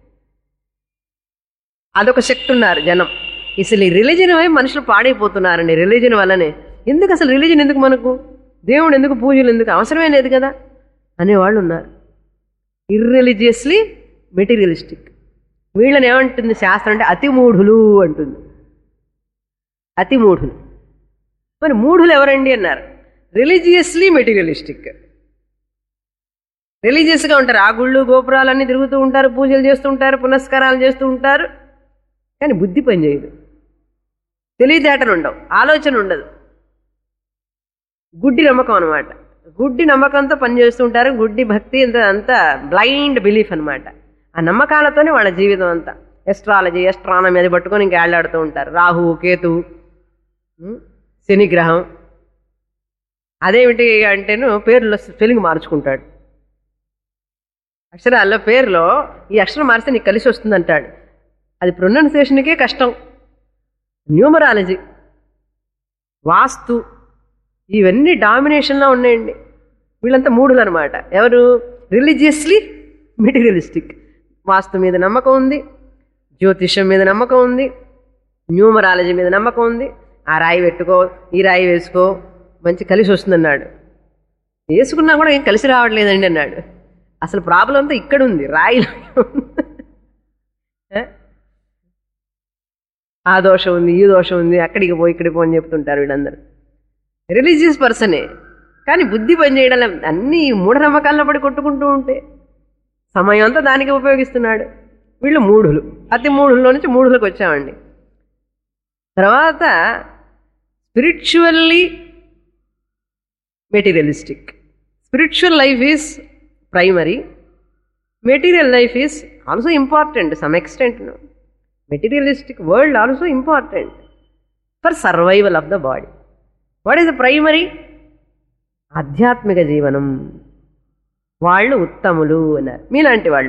అదొక శక్తి ఉన్నారు జనం అసలు ఈ రిలీజన్ వైపు మనుషులు పాడైపోతున్నారండి రిలీజన్ వల్లనే ఎందుకు అసలు రిలీజన్ ఎందుకు మనకు దేవుడు ఎందుకు పూజలు ఎందుకు అవసరమే లేదు కదా అనేవాళ్ళు ఉన్నారు ఇర్రిలీజియస్లీ మెటీరియలిస్టిక్ వీళ్ళని ఏమంటుంది శాస్త్రం అంటే అతి మూఢులు అంటుంది అతి మూఢులు మరి మూఢులు ఎవరండి అన్నారు రిలీజియస్లీ మెటీరియలిస్టిక్ రిలీజియస్గా ఉంటారు ఆ గుళ్ళు గోపురాలన్నీ తిరుగుతూ ఉంటారు పూజలు చేస్తూ ఉంటారు పునస్కారాలు చేస్తూ ఉంటారు కానీ బుద్ధి పనిచేయదు తెలివితేటలు ఉండవు ఆలోచన ఉండదు గుడ్డి నమ్మకం అనమాట గుడ్డి నమ్మకంతో పనిచేస్తూ ఉంటారు గుడ్డి భక్తి అంత అంతా బ్లైండ్ బిలీఫ్ అనమాట ఆ నమ్మకాలతోనే వాళ్ళ జీవితం అంతా ఎస్ట్రాలజీ ఎస్ట్రానమీ అది పట్టుకొని ఇంకా ఆడుతూ ఉంటారు రాహువు కేతువు ఉం, శనిగ్రహం అదేమిటి అంటేను పేర్లో స్పెల్లింగ్ మార్చుకుంటాడు అక్షరాల్లో పేరులో ఈ అక్షరం మారిస్తే నీకు కలిసి వస్తుంది అంటాడు అది ప్రొనౌన్సియేషన్కే కష్టం న్యూమరాలజీ వాస్తు ఇవన్నీ డామినేషన్లో ఉన్నాయండి వీళ్ళంతా మూడులు అనమాట ఎవరు రిలీజియస్లీ మెటీరియలిస్టిక్ వాస్తు మీద నమ్మకం ఉంది జ్యోతిష్యం మీద నమ్మకం ఉంది న్యూమరాలజీ మీద నమ్మకం ఉంది ఆ రాయి పెట్టుకో ఈ రాయి వేసుకో మంచి కలిసి వస్తుందన్నాడు వేసుకున్నా కూడా ఏం కలిసి రావట్లేదండి అన్నాడు అసలు ప్రాబ్లం అంతా ఇక్కడ ఉంది రాయిలో ఏ? ఆ దోషం ఉంది ఈ దోషం ఉంది అక్కడికి పో ఇక్కడికి పో అని చెప్తుంటారు వీళ్ళందరూ రిలీజియస్ పర్సనే కానీ బుద్ధి పనిచేయడం లే- అన్ని మూఢనమ్మకాల్లో పడి కొట్టుకుంటూ ఉంటే సమయం అంతా దానికి ఉపయోగిస్తున్నాడు వీళ్ళు మూఢులు అతి మూఢుల్లో నుంచి మూఢులకు వచ్చామండి తర్వాత spiritually materialistic spiritual life is primary material life is also important some extent materialistic world also important for survival of the body what is the primary ఆధ్యాత్మిక జీవనం వాళ్ళు ఉత్తములు అన్నారు మీలాంటి వాళ్ళు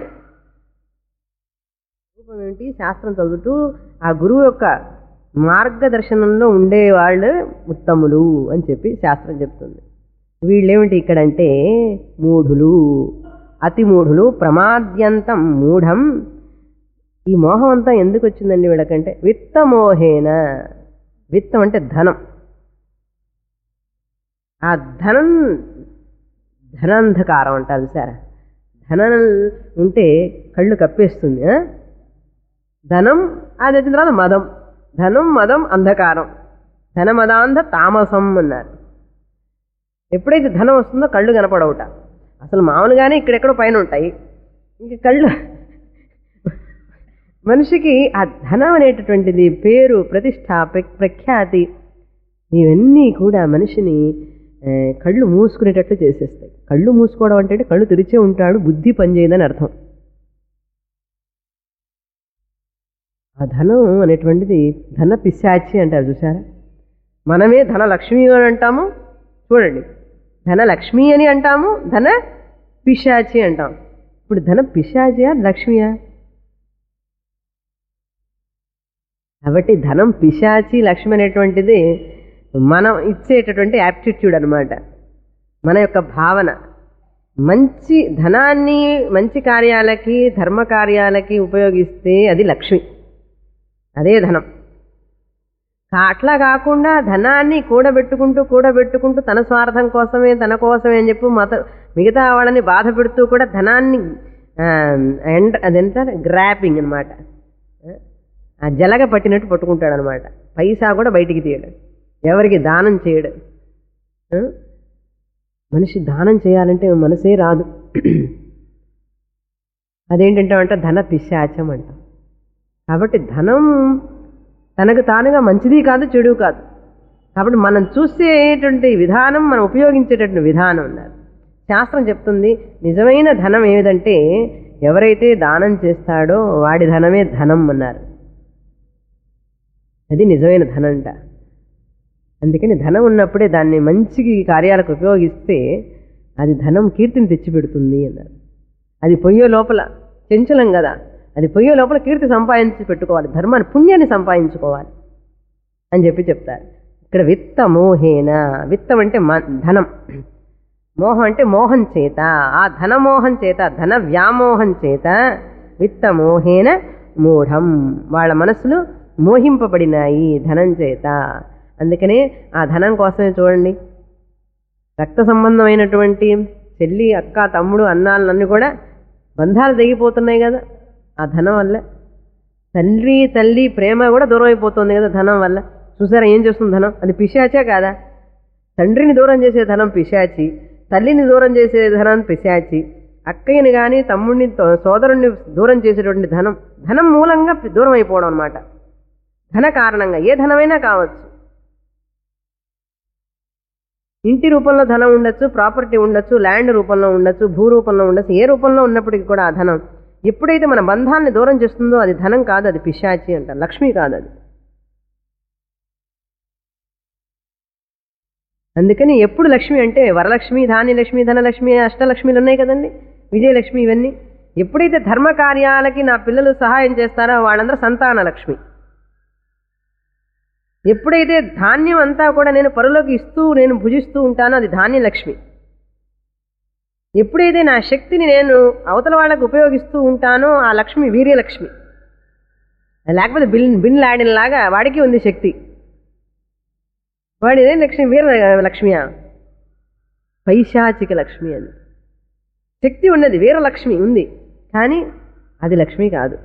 రూపం ఏమిటి శాస్త్రం చదువుతూ ఆ గురువు యొక్క మార్గదర్శనంలో ఉండేవాళ్ళు ఉత్తములు అని చెప్పి శాస్త్రం చెప్తుంది వీళ్ళేమిటి ఇక్కడంటే మూఢులు అతి మూఢులు ప్రమాద్యంతం మూఢం ఈ మోహం అంతా ఎందుకు వచ్చిందండి వీళ్ళకంటే విత్తమోహేన విత్తం అంటే ధనం ఆ ధనం ధనాంధకారం అంటారు సార్ ధనం ఉంటే కళ్ళు కప్పేస్తుంది ఆ? ధనం అది వచ్చిన తర్వాత మదం ధనం మదం అంధకారం ధనమదాంధ తామసం అన్నారు ఎప్పుడైతే ధనం వస్తుందో కళ్ళు కనపడవుట అసలు మామూలుగానే ఇక్కడెక్కడో పైన ఉంటాయి ఇంక కళ్ళు మనిషికి ఆ ధనం అనేటటువంటిది పేరు ప్రతిష్ట ప్ర- ప్రఖ్యాతి ఇవన్నీ కూడా మనిషిని ఆ, కళ్ళు మూసుకునేటట్లు చేసేస్తాయి కళ్ళు మూసుకోవడం అంటే కళ్ళు తెరిచే ఉంటాడు బుద్ధి పనిచేయదని అర్థం ఆ ధనం అనేటువంటిది ధన పిశాచి అంటారు చూసారా మనమే ధనలక్ష్మి అని అంటాము చూడండి ధనలక్ష్మి అని అంటాము ధన పిశాచి అంటాం ఇప్పుడు ధన పిశాచియా లక్ష్మియా కాబట్టి ధనం పిశాచి లక్ష్మి అనేటువంటిది మనం ఇచ్చేటటువంటి యాప్టిట్యూడ్ అనమాట మన యొక్క భావన మంచి ధనాన్ని మంచి కార్యాలకి ధర్మ కార్యాలకి ఉపయోగిస్తే అది లక్ష్మి అదే ధనం కా- అట్లా కాకుండా ధనాన్ని కూడబెట్టుకుంటూ కూడబెట్టుకుంటూ తన స్వార్థం కోసమే తన కోసమే అని చెప్పి మత మిగతా వాళ్ళని బాధ పెడుతూ కూడా ధనాన్ని ఆ, ఎండ అదంటారు గ్రాపింగ్ అనమాట ఆ జలగ పట్టినట్టు పట్టుకుంటాడు అనమాట పైసా కూడా బయటికి తీయడు ఎవరికి దానం చేయడు ఆ? మనిషి దానం చేయాలంటే మనసే రాదు అదేంటంటే అంట ధన పిశాచం అంట కాబట్టి ధనం తనకు తానుగా మంచిది కాదు చెడు కాదు కాబట్టి మనం చూసేటువంటి విధానం మనం ఉపయోగించేటటువంటి విధానం అన్నారు శాస్త్రం చెప్తుంది నిజమైన ధనం ఏదంటే ఎవరైతే దానం చేస్తాడో వాడి ధనమే ధనం అన్నారు అది నిజమైన ధనంట అందుకని ధనం ఉన్నప్పుడే దాన్ని మంచి కార్యాలకు ఉపయోగిస్తే అది ధనం కీర్తిని తెచ్చిపెడుతుంది అన్నారు అది పొయ్యే లోపల చెంచలం కదా అది పొయ్యే లోపల కీర్తి సంపాదించి పెట్టుకోవాలి ధర్మాన్ని పుణ్యాన్ని సంపాదించుకోవాలి అని చెప్పి చెప్తారు ఇక్కడ విత్త మోహేన విత్తం అంటే మ- ధనం మోహం అంటే మోహం చేత ఆ ధనమోహం చేత ధన వ్యామోహం చేత విత్త మోహేన మూఢం వాళ్ళ మనసులు మోహింపబడినాయి ధనం చేత అందుకనే ఆ ధనం కోసమే చూడండి రక్త సంబంధమైనటువంటి చెల్లి అక్క తమ్ముడు అన్నాలన్నీ కూడా బంధాలు తెగిపోతున్నాయి కదా ఆ ధనం వల్ల తండ్రి తల్లి ప్రేమ కూడా దూరం అయిపోతుంది కదా ధనం వల్ల చూసారా ఏం చేస్తుంది ధనం అది పిశాచే కాదా తండ్రిని దూరం చేసే ధనం పిశాచి తల్లిని దూరం చేసే ధనం పిశాచి అక్కయ్యని కానీ తమ్ముడిని తో- సోదరుణ్ణి దూరం చేసేటువంటి ధనం ధనం మూలంగా పి- దూరం అయిపోవడం అనమాట ధన కారణంగా ఏ ధనమైనా కావచ్చు ఇంటి రూపంలో ధనం ఉండొచ్చు ప్రాపర్టీ ఉండొచ్చు ల్యాండ్ రూపంలో ఉండొచ్చు భూ రూపంలో ఉండొచ్చు ఏ రూపంలో ఉన్నప్పటికీ కూడా ఆ ధనం ఎప్పుడైతే మన బంధాన్ని దూరం చేస్తుందో అది ధనం కాదు అది పిశాచి అంట లక్ష్మి కాదు అది అందుకని ఎప్పుడు లక్ష్మి అంటే వరలక్ష్మి ధాన్యలక్ష్మి ధనలక్ష్మి అష్టలక్ష్మిలు ఉన్నాయి కదండి విజయలక్ష్మి ఇవన్నీ ఎప్పుడైతే ధర్మ కార్యాలకి నా పిల్లలు సహాయం చేస్తారో వాళ్ళందరూ సంతాన లక్ష్మి ఎప్పుడైతే ధాన్యం అంతా కూడా నేను పరులోకి ఇస్తూ నేను భుజిస్తూ ఉంటానో అది ధాన్యలక్ష్మి ఎప్పుడైతే నా శక్తిని నేను అవతల వాళ్ళకు ఉపయోగిస్తూ ఉంటానో ఆ లక్ష్మి వీర్యలక్ష్మి లేకపోతే బిన్ బిన్ లాడిన్ లాగా వాడికి ఉంది శక్తి వాడి ఇదేం లక్ష్మి వీర లక్ష్మియా పైశాచిక లక్ష్మి అని శక్తి ఉన్నది వీరలక్ష్మి ఉంది కానీ అది లక్ష్మి కాదు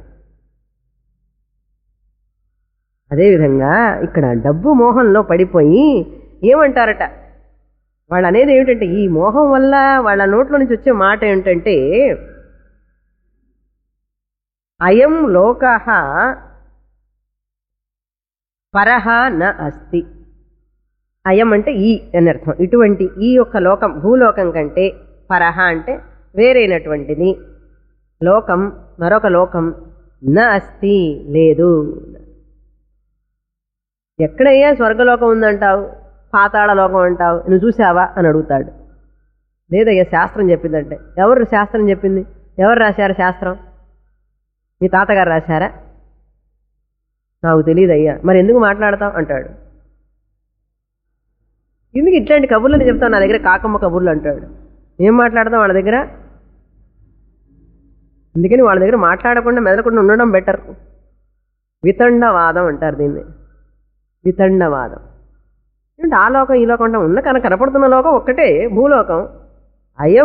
అదేవిధంగా ఇక్కడ డబ్బు మోహంలో పడిపోయి ఏమంటారట వాళ్ళు అనేది ఏమిటంటే ఈ మోహం వల్ల వాళ్ళ నోట్లో నుంచి వచ్చే మాట ఏమిటంటే అయం లోక పరహ న అస్తి అయం అంటే ఈ అని అర్థం ఇటువంటి ఈ యొక్క లోకం భూలోకం కంటే పరహ అంటే వేరైనటువంటిది లోకం మరొక లోకం న అస్తి లేదు ఎక్కడయ్యా స్వర్గలోకం ఉందంటావు పాతాళ లోకం అంటావు నువ్వు చూసావా అని అడుగుతాడు లేదయ్యా శాస్త్రం చెప్పిందంటే ఎవరు శాస్త్రం చెప్పింది ఎవరు రాశారు శాస్త్రం మీ తాతగారు రాశారా నాకు తెలియదు అయ్యా మరి ఎందుకు మాట్లాడతాం అంటాడు ఎందుకు ఇట్లాంటి కబుర్లని చెప్తావు నా దగ్గర కాకమ్మ కబుర్లు అంటాడు ఏం మాట్లాడతాం వాళ్ళ దగ్గర అందుకని వాళ్ళ దగ్గర మాట్లాడకుండా మెదలకుండా ఉండడం బెటర్ వితండవాదం అంటారు దీన్ని వితండవాదం ఏంటి ఆ లోకం ఈ లోకం అంటే ఉన్న కన కనపడుతున్న లోకం ఒక్కటే భూలోకం అయం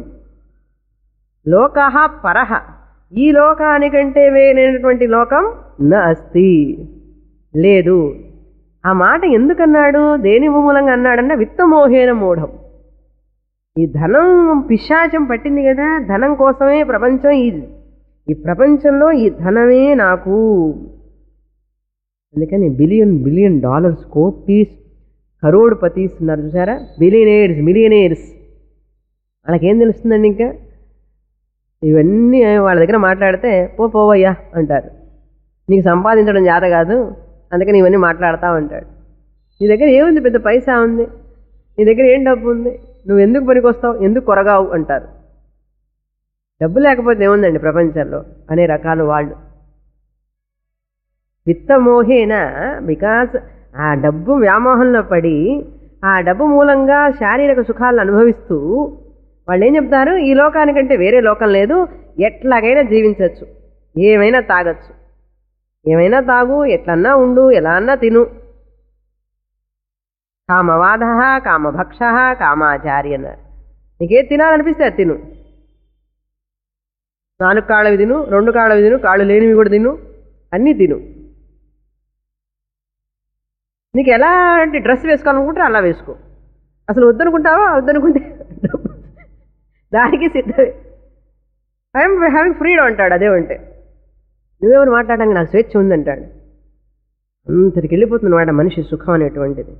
లోక పరహ ఈ లోకానికంటే వేరైనటువంటి లోకం న అస్తి లేదు ఆ మాట ఎందుకన్నాడు దేని మూలంగా అన్నాడంటే విత్తమోహేన మూఢం ఈ ధనం పిశాచం పట్టింది కదా ధనం కోసమే ప్రపంచం ఈ ఈ ప్రపంచంలో ఈ ధనమే నాకు అందుకని బిలియన్ బిలియన్ డాలర్స్ కోటి కరోడ్ పతీస్ ఉన్నారు చూసారా బిలియనేర్స్ మిలియనేర్స్ వాళ్ళకేం తెలుస్తుందండి ఇంకా ఇవన్నీ వాళ్ళ దగ్గర మాట్లాడితే పో పోవయ్యా అంటారు నీకు సంపాదించడం చేత కాదు అందుకని ఇవన్నీ మాట్లాడతా ఉంటాడు నీ దగ్గర ఏముంది పెద్ద పైసా ఉంది నీ దగ్గర ఏం డబ్బు ఉంది నువ్వు ఎందుకు పనికొస్తావు ఎందుకు కొరగావు అంటారు డబ్బు లేకపోతే ఏముందండి ప్రపంచంలో అనే రకాలు వాళ్ళు విత్తమోహేన బికాస్ ఆ డబ్బు వ్యామోహంలో పడి ఆ డబ్బు మూలంగా శారీరక సుఖాలను అనుభవిస్తూ వాళ్ళు ఏం చెప్తారు ఈ లోకానికంటే వేరే లోకం లేదు ఎట్లాగైనా జీవించవచ్చు ఏమైనా తాగొచ్చు ఏమైనా తాగు ఎట్లన్నా ఉండు ఎలా అన్నా తిను కామవాద కామభక్ష కామాచారి అన్నారు నీకేం తినాలనిపిస్తే అది తిను నాలుగు కాళ్ళవి తిను రెండు కాళ్ళవి తిను కాళ్ళు లేనివి కూడా తిను అన్నీ తిను నీకు ఎలాంటి డ్రెస్ వేసుకోవాలనుకుంటే అలా వేసుకో అసలు వద్దనుకుంటావా వద్దనుకుంటే దానికి సిద్ధమే ఐఎమ్ హ్యావింగ్ ఫ్రీడమ్ అంటాడు అదే ఉంటే నువ్వెవరు మాట్లాడడానికి నాకు స్వేచ్ఛ ఉందంటాడు అంతటికి వెళ్ళిపోతుంది మాట మనిషి సుఖం అనేటువంటిది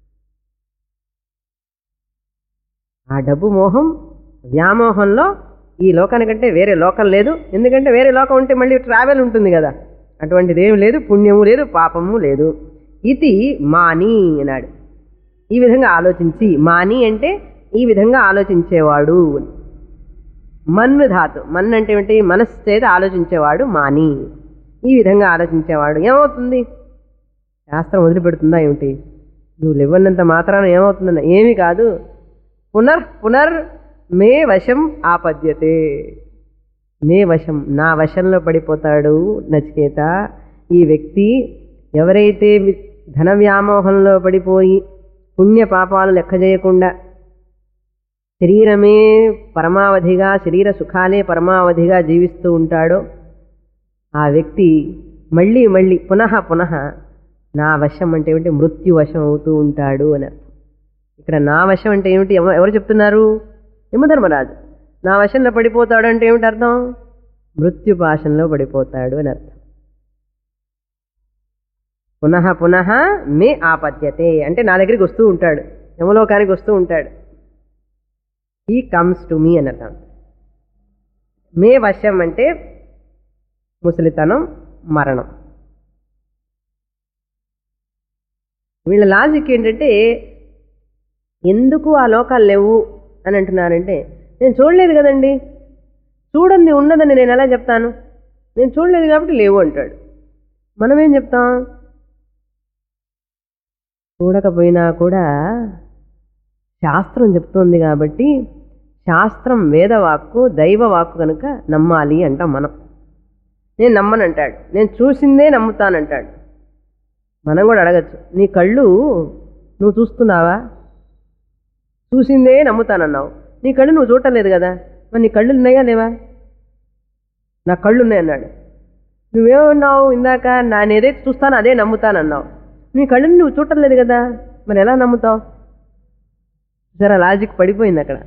ఆ డబ్బు మోహం వ్యామోహంలో ఈ లోకానికంటే వేరే లోకం లేదు ఎందుకంటే వేరే లోకం ఉంటే మళ్ళీ ట్రావెల్ ఉంటుంది కదా అటువంటిది ఏం లేదు పుణ్యము లేదు పాపము లేదు ఇది మాని అన్నాడు ఈ విధంగా ఆలోచించి మాని అంటే ఈ విధంగా ఆలోచించేవాడు మన్ను ధాతు మన్ అంటే ఏంటి మనస్సు చేత ఆలోచించేవాడు మాని ఈ విధంగా ఆలోచించేవాడు ఏమవుతుంది శాస్త్రం వదిలిపెడుతుందా ఏమిటి నువ్వు లేవన్నంత మాత్రాన ఏమవుతుందన్న ఏమీ కాదు పునర్ పునర్ మే వశం ఆపద్యతే మే వశం నా వశంలో పడిపోతాడు నచికేత ఈ వ్యక్తి ఎవరైతే వి- ధన వ్యామోహంలో పడిపోయి పుణ్య పాపాలు లెక్క చేయకుండా శరీరమే పరమావధిగా శరీర సుఖాలే పరమావధిగా జీవిస్తూ ఉంటాడో ఆ వ్యక్తి మళ్ళీ మళ్ళీ పునః పునః నా వశం అంటే ఏమిటి మృత్యు వశం అవుతూ ఉంటాడు అని అర్థం ఇక్కడ నా వశం అంటే ఏమిటి ఎవ- ఎవరు చెప్తున్నారు యమధర్మరాజు నా వశంలో పడిపోతాడు అంటే ఏమిటి అర్థం మృత్యు పాశంలో పడిపోతాడు అని అర్థం పునః పునః మే ఆపద్యతే అంటే నా దగ్గరికి వస్తూ ఉంటాడు యమలోకానికి వస్తూ ఉంటాడు ఈ కమ్స్ టు మీ అని అర్థం మే వశం అంటే ముసలితనం మరణం వీళ్ళ లాజిక్ ఏంటంటే ఎందుకు ఆ లోకాలు లేవు అని అంటున్నారంటే నేను చూడలేదు కదండి చూడండి ఉన్నదని నేను ఎలా చెప్తాను నేను చూడలేదు కాబట్టి లేవు అంటాడు మనం ఏం చెప్తాం చూడకపోయినా కూడా శాస్త్రం చెప్తోంది కాబట్టి శాస్త్రం వేదవాక్కు దైవవాక్కు కనుక నమ్మాలి అంటాం మనం నేను నమ్మనంటాడు నేను చూసిందే నమ్ముతానంటాడు మనం కూడా అడగచ్చు నీ కళ్ళు నువ్వు చూస్తున్నావా చూసిందే నమ్ముతానన్నావు నీ కళ్ళు నువ్వు చూడటం కదా మరి నీ కళ్ళు ఉన్నాయా లేవా నా కళ్ళు ఉన్నాయన్నాడు నువ్వేమన్నావు ఇందాక నేను ఏదైతే చూస్తానో అదే నమ్ముతానన్నావు నీ కళ్ళని నువ్వు చూడటం లేదు కదా మరి ఎలా నమ్ముతావు జరా లాజిక్ పడిపోయింది అక్కడ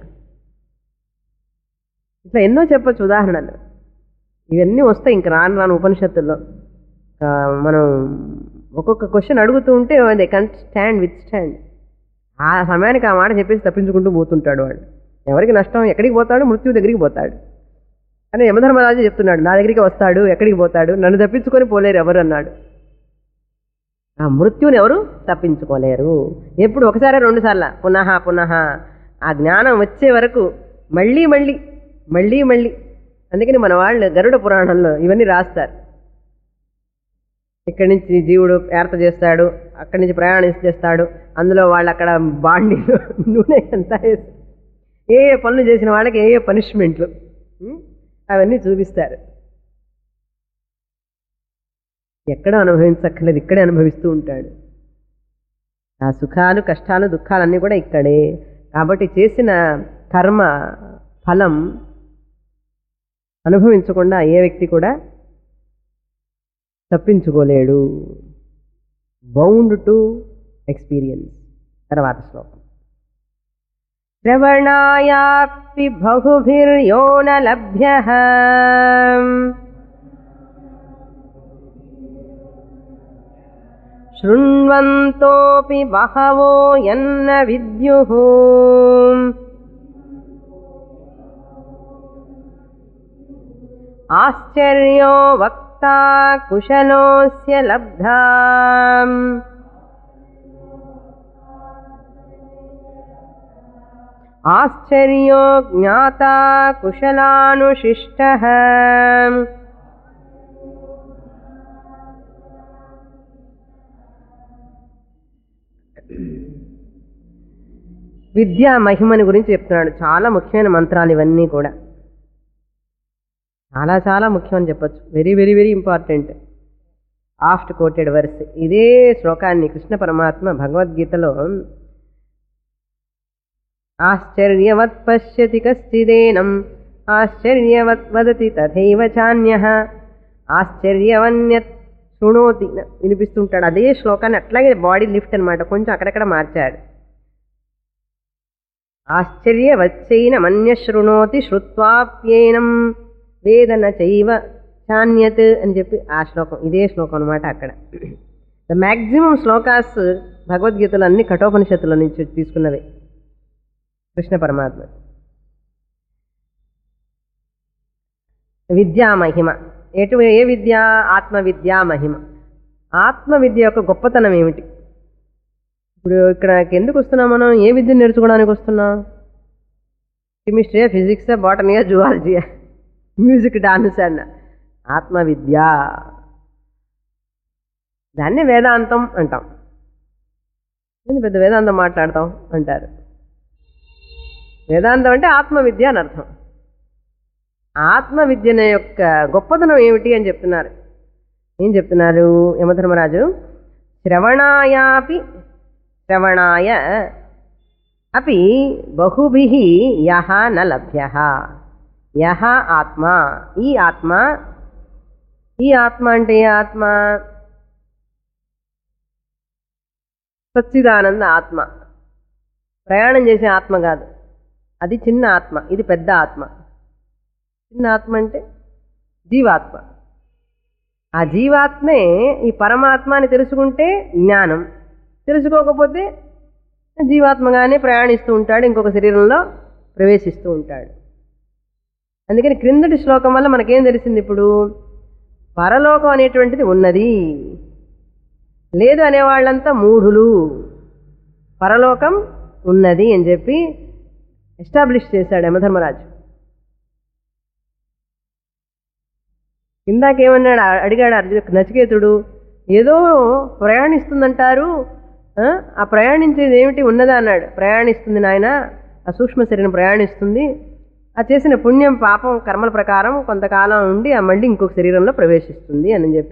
ఇట్లా ఎన్నో చెప్పచ్చు ఉదాహరణలు ఇవన్నీ వస్తాయి ఇంక రాను రాను ఉపనిషత్తుల్లో ఆ, మనం ఒక్కొక్క క్వశ్చన్ అడుగుతూ ఉంటే దే కన్ స్టాండ్ విత్ స్టాండ్ ఆ సమయానికి ఆ మాట చెప్పేసి తప్పించుకుంటూ పోతుంటాడు వాడు ఎవరికి నష్టం ఎక్కడికి పోతాడు మృత్యు దగ్గరికి పోతాడు అని యమధర్మరాజు చెప్తున్నాడు నా దగ్గరికి వస్తాడు ఎక్కడికి పోతాడు నన్ను తప్పించుకొని పోలేరు ఎవరు అన్నాడు ఆ మృత్యుని ఎవరు తప్పించుకోలేరు ఎప్పుడు ఒకసారి రెండు సార్లు పునః పునః ఆ జ్ఞానం వచ్చే వరకు మళ్ళీ మళ్ళీ మళ్ళీ మళ్ళీ అందుకని మన వాళ్ళు గరుడ పురాణంలో ఇవన్నీ రాస్తారు ఇక్కడి నుంచి జీవుడు ఏర్త చేస్తాడు అక్కడి నుంచి ప్రయాణం చేస్తాడు అందులో వాళ్ళు అక్కడ బాండి నూనె ఎంత వేసి ఏ ఏ పనులు చేసిన వాళ్ళకి ఏ ఏ పనిష్మెంట్లు ఉం? అవన్నీ చూపిస్తారు ఎక్కడ అనుభవించక్కర్లేదు ఇక్కడే అనుభవిస్తూ ఉంటాడు ఆ సుఖాలు కష్టాలు దుఃఖాలన్నీ కూడా ఇక్కడే కాబట్టి చేసిన కర్మ ఫలం అనుభవించకుండా ఏ వ్యక్తి కూడా తప్పించుకోలేడు బౌండ్ టు ఎక్స్పీరియన్స్ తర్వాత శ్లోకం శ్రవణాయాపి బహుభిర్యో న లభ్య శృण्वन्तोऽपि बहवो यन्न विद्युः आश्चर्यो वक्ता कुशलोऽस्य लब्धा आश्चर्यो ज्ञाता कुशलानुशिष्टः విద్యా మహిమని గురించి చెప్తున్నాడు చాలా ముఖ్యమైన మంత్రాలు ఇవన్నీ కూడా చాలా చాలా ముఖ్యం అని చెప్పొచ్చు very very very important oft quoted verse ఇదే శ్లోకాన్ని కృష్ణ పరమాత్మ భగవద్గీతలో ఆశ్చర్యవత్ పశ్యతి కశ్చిదేనం ఆశ్చర్యవత్ వదతి తథైవ చాన్య ఆశ్చర్యవన్యత్ శృణోతి వినిపిస్తుంటాడు అదే శ్లోకాన్ని అట్లాగే బాడీ లిఫ్ట్ అనమాట కొంచెం అక్కడక్కడ మార్చాడు ఆశ్చర్యవచ్చైన మన్య శృణోతి శ్రుత్వాప్యేనం వేదన చైవ చాన్యత్ అని చెప్పి ఆ శ్లోకం ఇదే శ్లోకం అనమాట అక్కడ ద మ్యాక్సిమం శ్లోకాస్ భగవద్గీతలు అన్ని కఠోపనిషత్తుల నుంచి తీసుకున్నవే కృష్ణ పరమాత్మ విద్యా మహిమ ఎటు ఏ విద్య ఆత్మ విద్యా మహిమ ఆత్మ విద్య యొక్క గొప్పతనం ఏమిటి ఇప్పుడు ఇక్కడ ఎందుకు వస్తున్నాం మనం ఏ విద్యను నేర్చుకోవడానికి వస్తున్నాం కెమిస్ట్రీయా ఫిజిక్సా బాటనీయా జువాలజీయా మ్యూజిక్ డాన్స్ అన్న ఆత్మ విద్య దాన్ని వేదాంతం అంటాం ఏంది పెద్ద వేదాంతం మాట్లాడతాం అంటారు వేదాంతం అంటే ఆత్మ విద్య అని అర్థం ఆత్మ విద్యన యొక్క గొప్పతనం ఏమిటి అని చెప్తున్నారు ఏం చెప్తున్నారు యమధర్మరాజు శ్రవణాయాపి శ్రవణాయ అపి బహుభి యహ న లభ్య యహ ఆత్మ ఈ ఆత్మ ఈ ఆత్మ అంటే ఏ ఆత్మ సచ్చిదానంద ఆత్మ ప్రయాణం చేసే ఆత్మ కాదు అది చిన్న ఆత్మ ఇది పెద్ద ఆత్మ చిన్న ఆత్మ అంటే జీవాత్మ ఆ జీవాత్మే ఈ పరమాత్మని తెలుసుకుంటే జ్ఞానం తెలుసుకోకపోతే జీవాత్మగానే ప్రయాణిస్తూ ఉంటాడు ఇంకొక శరీరంలో ప్రవేశిస్తూ ఉంటాడు అందుకని క్రిందటి శ్లోకం వల్ల మనకేం తెలిసింది ఇప్పుడు పరలోకం అనేటువంటిది ఉన్నది లేదు అనేవాళ్ళంతా మూఢులు పరలోకం ఉన్నది అని చెప్పి ఎస్టాబ్లిష్ చేశాడు యమధర్మరాజు ఇందాకేమన్నాడు అడిగాడు అర్జున నచికేతుడు ఏదో ప్రయాణిస్తుందంటారు ఆ ప్రయాణించేది ఏమిటి ఉన్నదా అన్నాడు ప్రయాణిస్తుంది నాయన ఆ సూక్ష్మ శరీరం ప్రయాణిస్తుంది ఆ చేసిన పుణ్యం పాపం కర్మల ప్రకారం కొంతకాలం ఉండి ఆ మళ్ళీ ఇంకొక శరీరంలో ప్రవేశిస్తుంది అని చెప్పి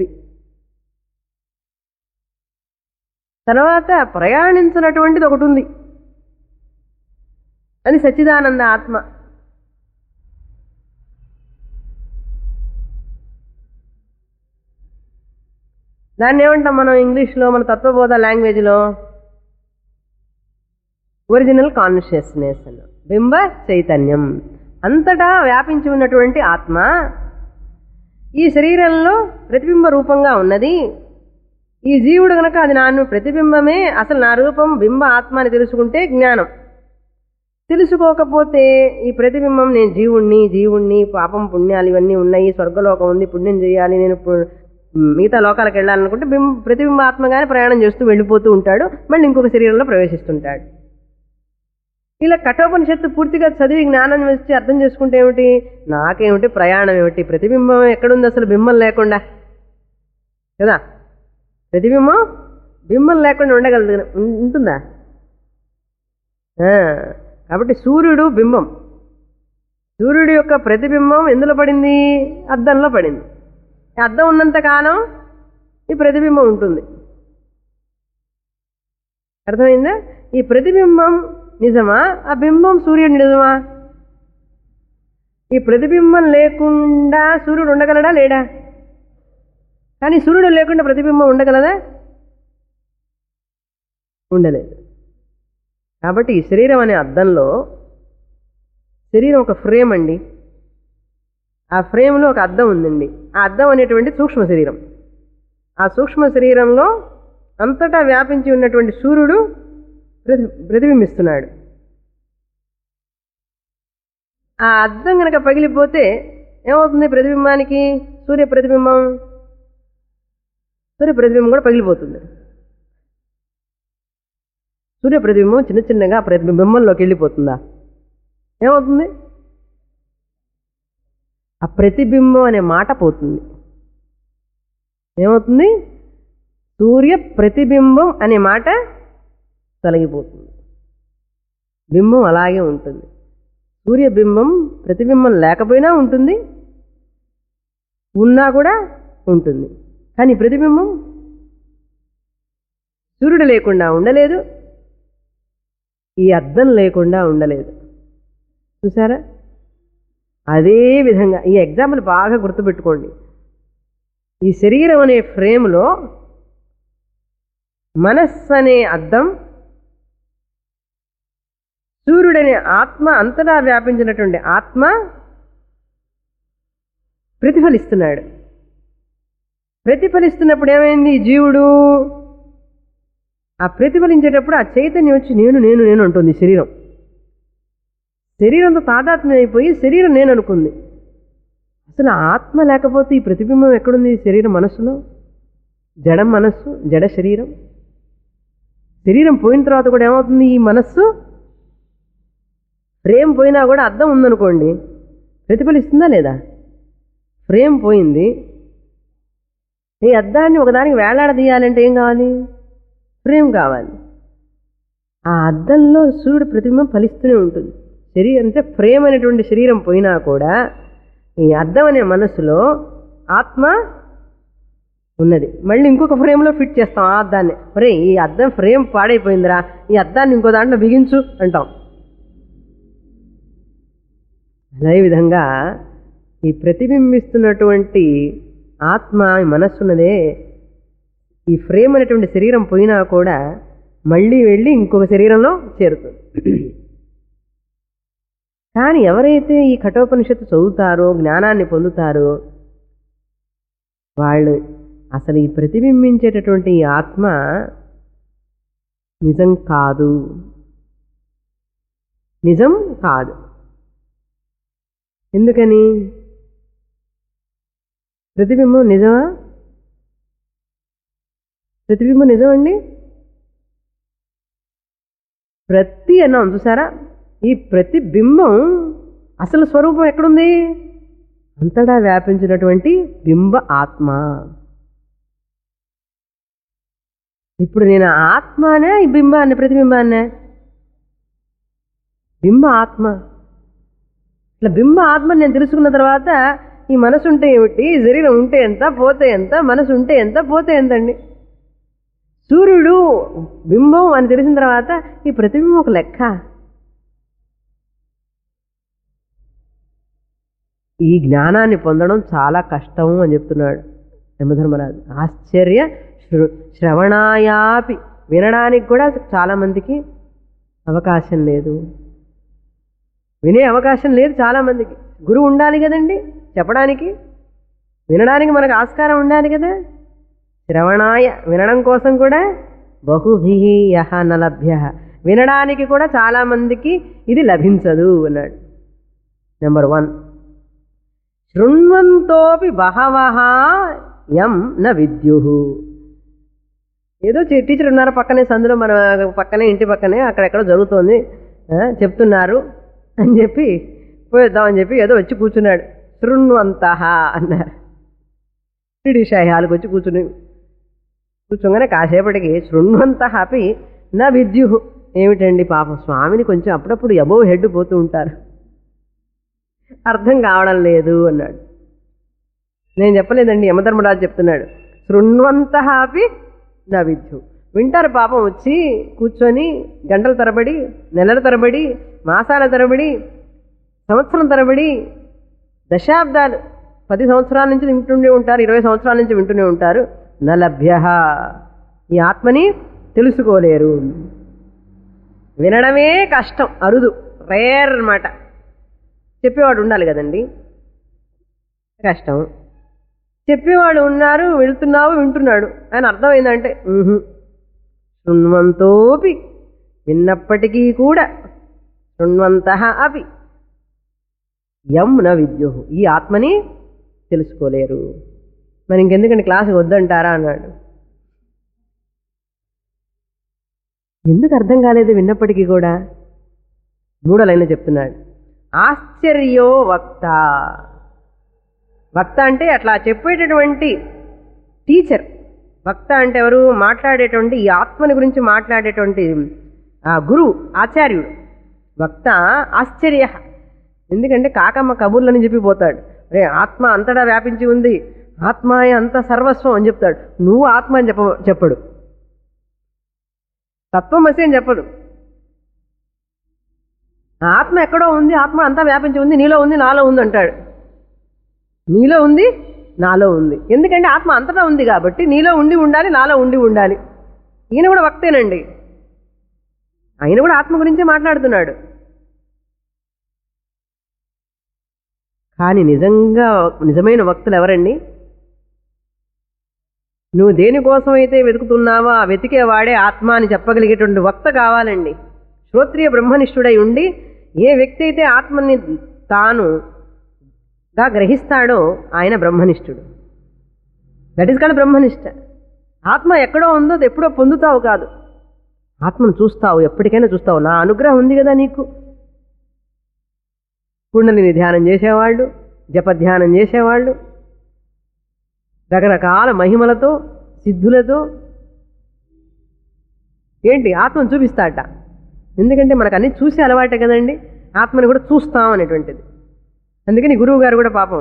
తర్వాత ప్రయాణించినటువంటిది ఒకటి ఉంది అది సచ్చిదానంద ఆత్మ దాన్ని ఏమంటాం మనం ఇంగ్లీష్లో మన తత్వబోధ లాంగ్వేజ్లో ఒరిజినల్ కాన్షియస్నెస్ అన్న బింబ చైతన్యం అంతటా వ్యాపించి ఉన్నటువంటి ఆత్మ ఈ శరీరంలో ప్రతిబింబ రూపంగా ఉన్నది ఈ జీవుడు గనక అది నాను ప్రతిబింబమే అసలు నా రూపం బింబ ఆత్మ అని తెలుసుకుంటే జ్ఞానం తెలుసుకోకపోతే ఈ ప్రతిబింబం నేను జీవుణ్ణి జీవుణ్ణి పాపం పుణ్యాలు ఇవన్నీ ఉన్నాయి స్వర్గలోకం ఉంది పుణ్యం చేయాలి నేను మిగతా లోకాలకు వెళ్ళాలనుకుంటే బింబ ప్రతిబింబ ఆత్మగానే ప్రయాణం చేస్తూ వెళ్ళిపోతూ ఉంటాడు మళ్ళీ ఇంకొక శరీరంలో ప్రవేశిస్తుంటాడు ఇలా కఠోపనిషత్తు పూర్తిగా చదివి జ్ఞానం వచ్చి అర్థం చేసుకుంటే ఏమిటి నాకేమిటి ప్రయాణం ఏమిటి ప్రతిబింబం ఎక్కడుంది అసలు బింబం లేకుండా కదా ప్రతిబింబం బింబం లేకుండా ఉండగలదు ఉంటుందా కాబట్టి సూర్యుడు బింబం సూర్యుడు యొక్క ప్రతిబింబం ఎందులో పడింది అద్దంలో పడింది అద్దం ఉన్నంత కాలం ఈ ప్రతిబింబం ఉంటుంది అర్థమైందా ఈ ప్రతిబింబం నిజమా ఆ బింబం సూర్యుడు నిజమా ఈ ప్రతిబింబం లేకుండా సూర్యుడు ఉండగలడా లేడా కానీ సూర్యుడు లేకుండా ప్రతిబింబం ఉండగలదా ఉండలేదు కాబట్టి ఈ శరీరం అనే అద్దంలో శరీరం ఒక ఫ్రేమ్ అండి ఆ ఫ్రేమ్లో ఒక అద్దం ఉందండి ఆ అద్దం అనేటువంటి సూక్ష్మ శరీరం ఆ సూక్ష్మ శరీరంలో అంతటా వ్యాపించి ఉన్నటువంటి సూర్యుడు ప్రతి ప్రతిబింబిస్తున్నాడు ఆ అద్దం గనక పగిలిపోతే ఏమవుతుంది ప్రతిబింబానికి సూర్య ప్రతిబింబం సూర్య ప్రతిబింబం కూడా పగిలిపోతుంది సూర్య ప్రతిబింబం చిన్న చిన్నగా ప్రతిబింబంలోకి వెళ్ళిపోతుందా ఏమవుతుంది ఆ ప్రతిబింబం అనే మాట పోతుంది ఏమవుతుంది సూర్య ప్రతిబింబం అనే మాట తొలగిపోతుంది బింబం అలాగే ఉంటుంది సూర్యబింబం ప్రతిబింబం లేకపోయినా ఉంటుంది ఉన్నా కూడా ఉంటుంది కానీ ప్రతిబింబం సూర్యుడు లేకుండా ఉండలేదు ఈ అద్దం లేకుండా ఉండలేదు చూసారా అదే విధంగా ఈ ఎగ్జాంపుల్ బాగా గుర్తుపెట్టుకోండి ఈ శరీరం అనే ఫ్రేమ్లో మనస్సు అనే అద్దం సూర్యుడనే ఆత్మ అంతటా వ్యాపించినటువంటి ఆత్మ ప్రతిఫలిస్తున్నాడు ప్రతిఫలిస్తున్నప్పుడు ఏమైంది ఈ జీవుడు ఆ ప్రతిఫలించేటప్పుడు ఆ చైతన్యం వచ్చి నేను నేను నేను అంటుంది ఈ శరీరం శరీరంతో తాదాత్మ్యం అయిపోయి శరీరం నేను అనుకుంది అసలు ఆత్మ లేకపోతే ఈ ప్రతిబింబం ఎక్కడుంది ఈ శరీరం మనస్సులో జడం మనస్సు జడ శరీరం శరీరం పోయిన తర్వాత కూడా ఏమవుతుంది ఈ మనస్సు ఫ్రేమ్ పోయినా కూడా అద్దం ఉందనుకోండి ప్రతిఫలిస్తుందా లేదా ఫ్రేమ్ పోయింది ఈ అద్దాన్ని ఒకదానికి వేలాడదీయాలంటే ఏం కావాలి ఫ్రేమ్ కావాలి ఆ అద్దంలో సూర్యుడు ప్రతిబింబం ఫలిస్తూనే ఉంటుంది శరీరం అంటే ఫ్రేమ్ అనేటువంటి శరీరం పోయినా కూడా ఈ అద్దం అనే మనసులో ఆత్మ ఉన్నది మళ్ళీ ఇంకొక ఫ్రేమ్లో ఫిట్ చేస్తాం ఆ అద్దాన్ని ఒరే ఈ అద్దం ఫ్రేమ్ పాడైపోయిందిరా ఈ అద్దాన్ని ఇంకో దాంట్లో బిగించు అంటాం అదేవిధంగా ఈ ప్రతిబింబిస్తున్నటువంటి ఆత్మ ఈ మనస్సున్నదే ఈ ఫ్రేమ్ అనేటువంటి శరీరం పోయినా కూడా మళ్ళీ వెళ్ళి ఇంకొక శరీరంలో చేరుతుంది కానీ ఎవరైతే ఈ కఠోపనిషత్తు చదువుతారో జ్ఞానాన్ని పొందుతారో వాళ్ళు అసలు ఈ ప్రతిబింబించేటటువంటి ఈ ఆత్మ నిజం కాదు నిజం కాదు ఎందుకని ప్రతిబింబం నిజమా ప్రతిబింబం నిజం అండి ప్రతి అన్నాం చూసారా ఈ ప్రతిబింబం అసలు స్వరూపం ఎక్కడుంది అంతటా వ్యాపించినటువంటి బింబ ఆత్మ ఇప్పుడు నేను ఆత్మనే ఈ బింబాన్ని ప్రతిబింబాన్నే బింబ ఆత్మ ఇట్లా బింబ ఆత్మని నేను తెలుసుకున్న తర్వాత ఈ మనసు ఉంటే ఏమిటి ఈ శరీరం ఉంటే ఎంత పోతే ఎంత మనసు ఉంటే ఎంత పోతే ఎంతండి సూర్యుడు బింబం అని తెలిసిన తర్వాత ఈ ప్రతిబింబం ఒక లెక్క ఈ జ్ఞానాన్ని పొందడం చాలా కష్టం అని చెప్తున్నాడు యమధర్మరాజు ఆశ్చర్య శ్రు- శ్రవణాయాపి వినడానికి కూడా చాలామందికి అవకాశం లేదు వినే అవకాశం లేదు చాలామందికి గురువు ఉండాలి కదండి చెప్పడానికి వినడానికి మనకు ఆస్కారం ఉండాలి కదా శ్రవణాయ వినడం కోసం కూడా బహుభి యహ నలభ్య వినడానికి కూడా చాలామందికి ఇది లభించదు అన్నాడు నెంబర్ వన్ శృణ్వంతోపి బహవహ యం న విద్యు ఏదో టీ- టీచర్ ఉన్నారు పక్కనే సందులో మన పక్కనే ఇంటి పక్కనే అక్కడెక్కడ జరుగుతోంది ఆ, చెప్తున్నారు అని చెప్పి పోయేద్దామని చెప్పి ఏదో వచ్చి కూర్చున్నాడు శృణ్వంత అన్నారు షిరిడి హాల్కి వచ్చి కూర్చుని కూర్చోగానే కాసేపటికి శృణ్వంత అపి నా విద్యు ఏమిటండి పాపం స్వామిని కొంచెం అప్పుడప్పుడు అబోవ్ హెడ్ పోతూ ఉంటారు అర్థం కావడం లేదు అన్నాడు నేను చెప్పలేదండి యమధర్మరాజు చెప్తున్నాడు శృణ్వంత అపి నా విద్యు వింటారు పాపం వచ్చి కూర్చొని గంటల తరబడి నెలల తరబడి మాసాల తరబడి సంవత్సరం తరబడి దశాబ్దాలు పది సంవత్సరాల నుంచి వింటూనే ఉంటారు ఇరవై సంవత్సరాల నుంచి వింటూనే ఉంటారు నలభ్య ఈ ఆత్మని తెలుసుకోలేరు వినడమే కష్టం అరుదు రేర్ అన్నమాట చెప్పేవాడు ఉండాలి కదండి కష్టం చెప్పేవాడు ఉన్నారు వెళ్తున్నావు వింటున్నాడు ఆయన అర్థమైందంటే "ఉహు, శృణ్వంతోపి విన్నప్పటికీ కూడా శృణ్వంత అపి యం న విద్యు ఈ ఆత్మని తెలుసుకోలేరు మరి ఇంకెందుకంటే క్లాస్ వద్దంటారా అన్నాడు ఎందుకు అర్థం కాలేదు విన్నప్పటికీ కూడా మూడో లైన్లో చెప్తున్నాడు ఆశ్చర్యో వక్త వక్త అంటే అట్లా చెప్పేటటువంటి టీచర్ వక్త అంటే ఎవరు మాట్లాడేటువంటి ఈ ఆత్మని గురించి మాట్లాడేటువంటి ఆ గురువు ఆచార్యుడు వక్త ఆశ్చర్య ఎందుకంటే కాకమ్మ కబుర్లని చెప్పిపోతాడు రే ఆత్మ అంతటా వ్యాపించి ఉంది ఆత్మాయ అంత సర్వస్వం అని చెప్తాడు నువ్వు ఆత్మ అని చెప్ప చెప్పడు తత్వమసి అని చెప్పడు ఆ ఆత్మ ఎక్కడో ఉంది ఆత్మ అంతా వ్యాపించి ఉంది నీలో ఉంది నాలో ఉంది అంటాడు నీలో ఉంది నాలో ఉంది ఎందుకంటే ఆత్మ అంతటా ఉంది కాబట్టి నీలో ఉండి ఉండాలి నాలో ఉండి ఉండాలి ఈయన కూడా వక్తేనండి ఆయన కూడా ఆత్మ గురించే మాట్లాడుతున్నాడు కానీ నిజంగా నిజమైన వక్తులు ఎవరండి నువ్వు దేనికోసం అయితే వెతుకుతున్నావో ఆ వెతికేవాడే ఆత్మ అని చెప్పగలిగేటువంటి వక్త కావాలండి శ్రోత్రియ బ్రహ్మనిష్ఠుడై ఉండి ఏ వ్యక్తి అయితే ఆత్మని తాను గా గ్రహిస్తాడో ఆయన బ్రహ్మనిష్ఠుడు దట్ ఈస్ కాల్డ్ బ్రహ్మనిష్ట ఆత్మ ఎక్కడో ఉందో అది ఎప్పుడో పొందుతావు కాదు ఆత్మను చూస్తావు ఎప్పటికైనా చూస్తావు నా అనుగ్రహం ఉంది కదా నీకు కుండలిని ధ్యానం చేసేవాళ్ళు జపధ్యానం చేసేవాళ్ళు రకరకాల మహిమలతో సిద్ధులతో ఏంటి ఆత్మను చూపిస్తాట ఎందుకంటే మనకు అన్ని చూసే అలవాటే కదండి ఆత్మని కూడా చూస్తాం అనేటువంటిది అందుకని గురువు గారు కూడా పాపం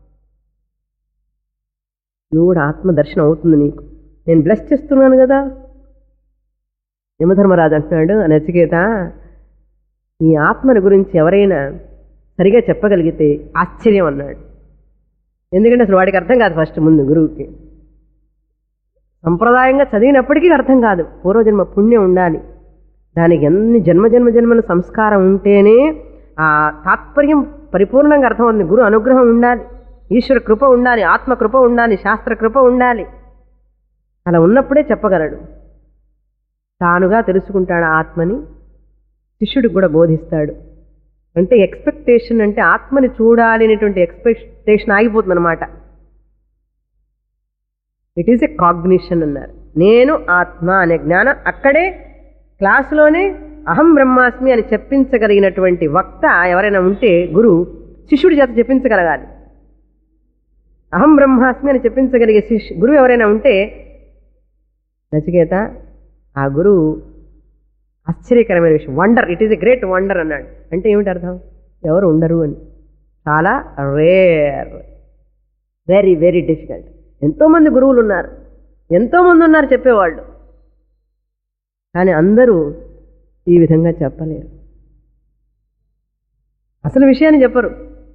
నువ్వు కూడా ఆత్మ దర్శనం అవుతుంది నీకు నేను బ్లెస్ చేస్తున్నాను కదా యమధర్మరాజు అంటున్నాడు నచికేత ఈ ఆత్మని గురించి ఎవరైనా సరిగా చెప్పగలిగితే ఆశ్చర్యం అన్నాడు ఎందుకంటే అసలు వాడికి అర్థం కాదు ఫస్ట్ ముందు గురువుకి సంప్రదాయంగా చదివినప్పటికీ అర్థం కాదు పూర్వజన్మ పుణ్యం ఉండాలి దానికి ఎన్ని జన్మ జన్మ జన్మల సంస్కారం ఉంటేనే ఆ తాత్పర్యం పరిపూర్ణంగా అర్థమవుతుంది గురు అనుగ్రహం ఉండాలి ఈశ్వర కృప ఉండాలి ఆత్మ కృప ఉండాలి శాస్త్ర కృప ఉండాలి అలా ఉన్నప్పుడే చెప్పగలడు తానుగా తెలుసుకుంటాడు ఆ ఆత్మని శిష్యుడికి కూడా బోధిస్తాడు అంటే ఎక్స్పెక్టేషన్ అంటే ఆత్మని చూడాలి అనేటువంటి ఎక్స్పెక్టేషన్ ఆగిపోతుంది అనమాట ఇట్ ఈస్ ఎ కాగ్నిషన్ అన్నారు నేను ఆత్మ అనే జ్ఞానం అక్కడే క్లాసులోనే అహం బ్రహ్మాస్మి అని చెప్పించగలిగినటువంటి వక్త ఎవరైనా ఉంటే గురు శిష్యుడి చేత చెప్పించగలగాలి అహం బ్రహ్మాస్మి అని చెప్పించగలిగే శిష్యు గురువు ఎవరైనా ఉంటే నచికేత ఆ గురువు ఆశ్చర్యకరమైన విషయం wonder it is a great wonder అన్నాడు అంటే ఏమిటి అర్థం ఎవరు ఉండరు అని చాలా రేర్ వెరీ వెరీ డిఫికల్ట్ ఎంతోమంది గురువులు ఉన్నారు ఎంతోమంది ఉన్నారు చెప్పేవాళ్ళు కానీ అందరూ ఈ విధంగా చెప్పలేరు అసలు విషయాన్ని చెప్పరు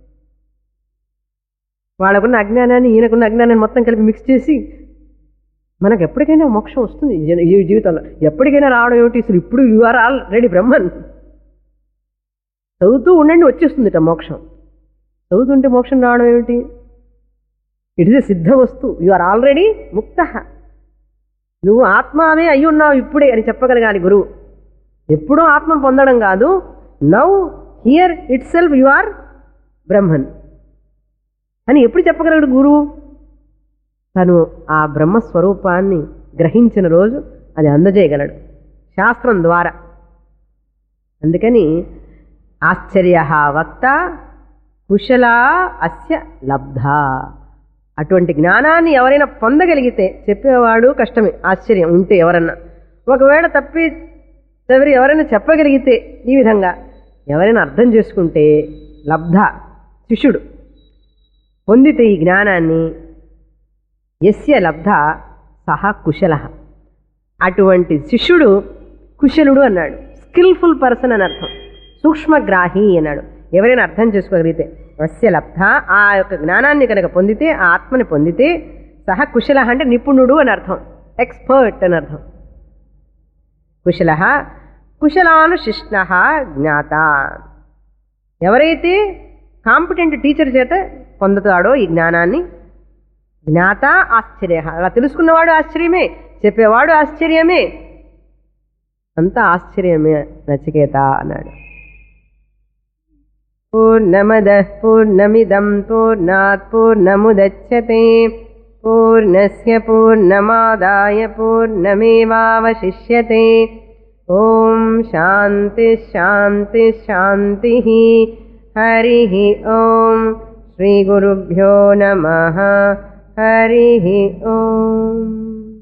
వాళ్ళకున్న అజ్ఞానాన్ని ఈయనకున్న అజ్ఞానాన్ని మొత్తం కలిపి మిక్స్ చేసి మనకు ఎప్పటికైనా మోక్షం వస్తుంది ఈ జన- ఈ జీవితంలో ఎప్పటికైనా రావడం ఏమిటి అసలు ఇప్పుడు you are already Brahman చదువుతూ ఉండండి వచ్చేస్తుందిట మోక్షం చదువుతుంటే మోక్షం రావడం ఏమిటి ఇట్ ఇస్ ఎ సిద్ధ వస్తు యు ఆర్ ఆల్రెడీ ముక్త నువ్వు ఆత్మావే అయి ఉన్నావు ఇప్పుడే అని చెప్పగలగాలి గురువు ఎప్పుడూ ఆత్మను పొందడం కాదు now here itself you are Brahman అని ఎప్పుడు చెప్పగలడు గురువు తను ఆ బ్రహ్మస్వరూపాన్ని గ్రహించిన రోజు అది అందజేయగలడు శాస్త్రం ద్వారా అందుకని ఆశ్చర్య వక్త కుశల అస్య లబ్ధ అటువంటి జ్ఞానాన్ని ఎవరైనా పొందగలిగితే చెప్పేవాడు కష్టమే ఆశ్చర్యం ఉంటే ఎవరన్నా ఒకవేళ తప్పి ఎవరు ఎవరైనా చెప్పగలిగితే ఈ విధంగా ఎవరైనా అర్థం చేసుకుంటే లబ్ధ శిష్యుడు పొందితే ఈ జ్ఞానాన్ని ఎస్య లబ్ధ సహా కుశల అటువంటి శిష్యుడు కుశలుడు అన్నాడు స్కిల్ఫుల్ పర్సన్ అని అర్థం సూక్ష్మగ్రాహి అన్నాడు ఎవరైనా అర్థం చేసుకోగలిగితే వస్య లబ్ధ ఆ యొక్క జ్ఞానాన్ని కనుక పొందితే ఆ ఆత్మని పొందితే సహ కుశల అంటే నిపుణుడు అని అర్థం ఎక్స్పర్ట్ అని అర్థం కుశల కుశలానుశిష్ణ జ్ఞాత ఎవరైతే కాంపిటెంట్ టీచర్ చేత పొందుతాడో ఈ జ్ఞానాన్ని జ్ఞాత ఆశ్చర్య అలా తెలుసుకున్నవాడు ఆశ్చర్యమే చెప్పేవాడు ఆశ్చర్యమే అంత ఆశ్చర్యమే నచికేత అన్నాడు పూర్ణమద పూర్ణమిదం పూర్ణాత్ పూర్ణముదచ్చతే పూర్ణస్య పూర్ణమాదాయ పూర్ణమేవావశిష్యతే ఓం శాంతి శాంతి శాంతి హరి ఓం శ్రీ గురుభ్యో నమ హరి ఓం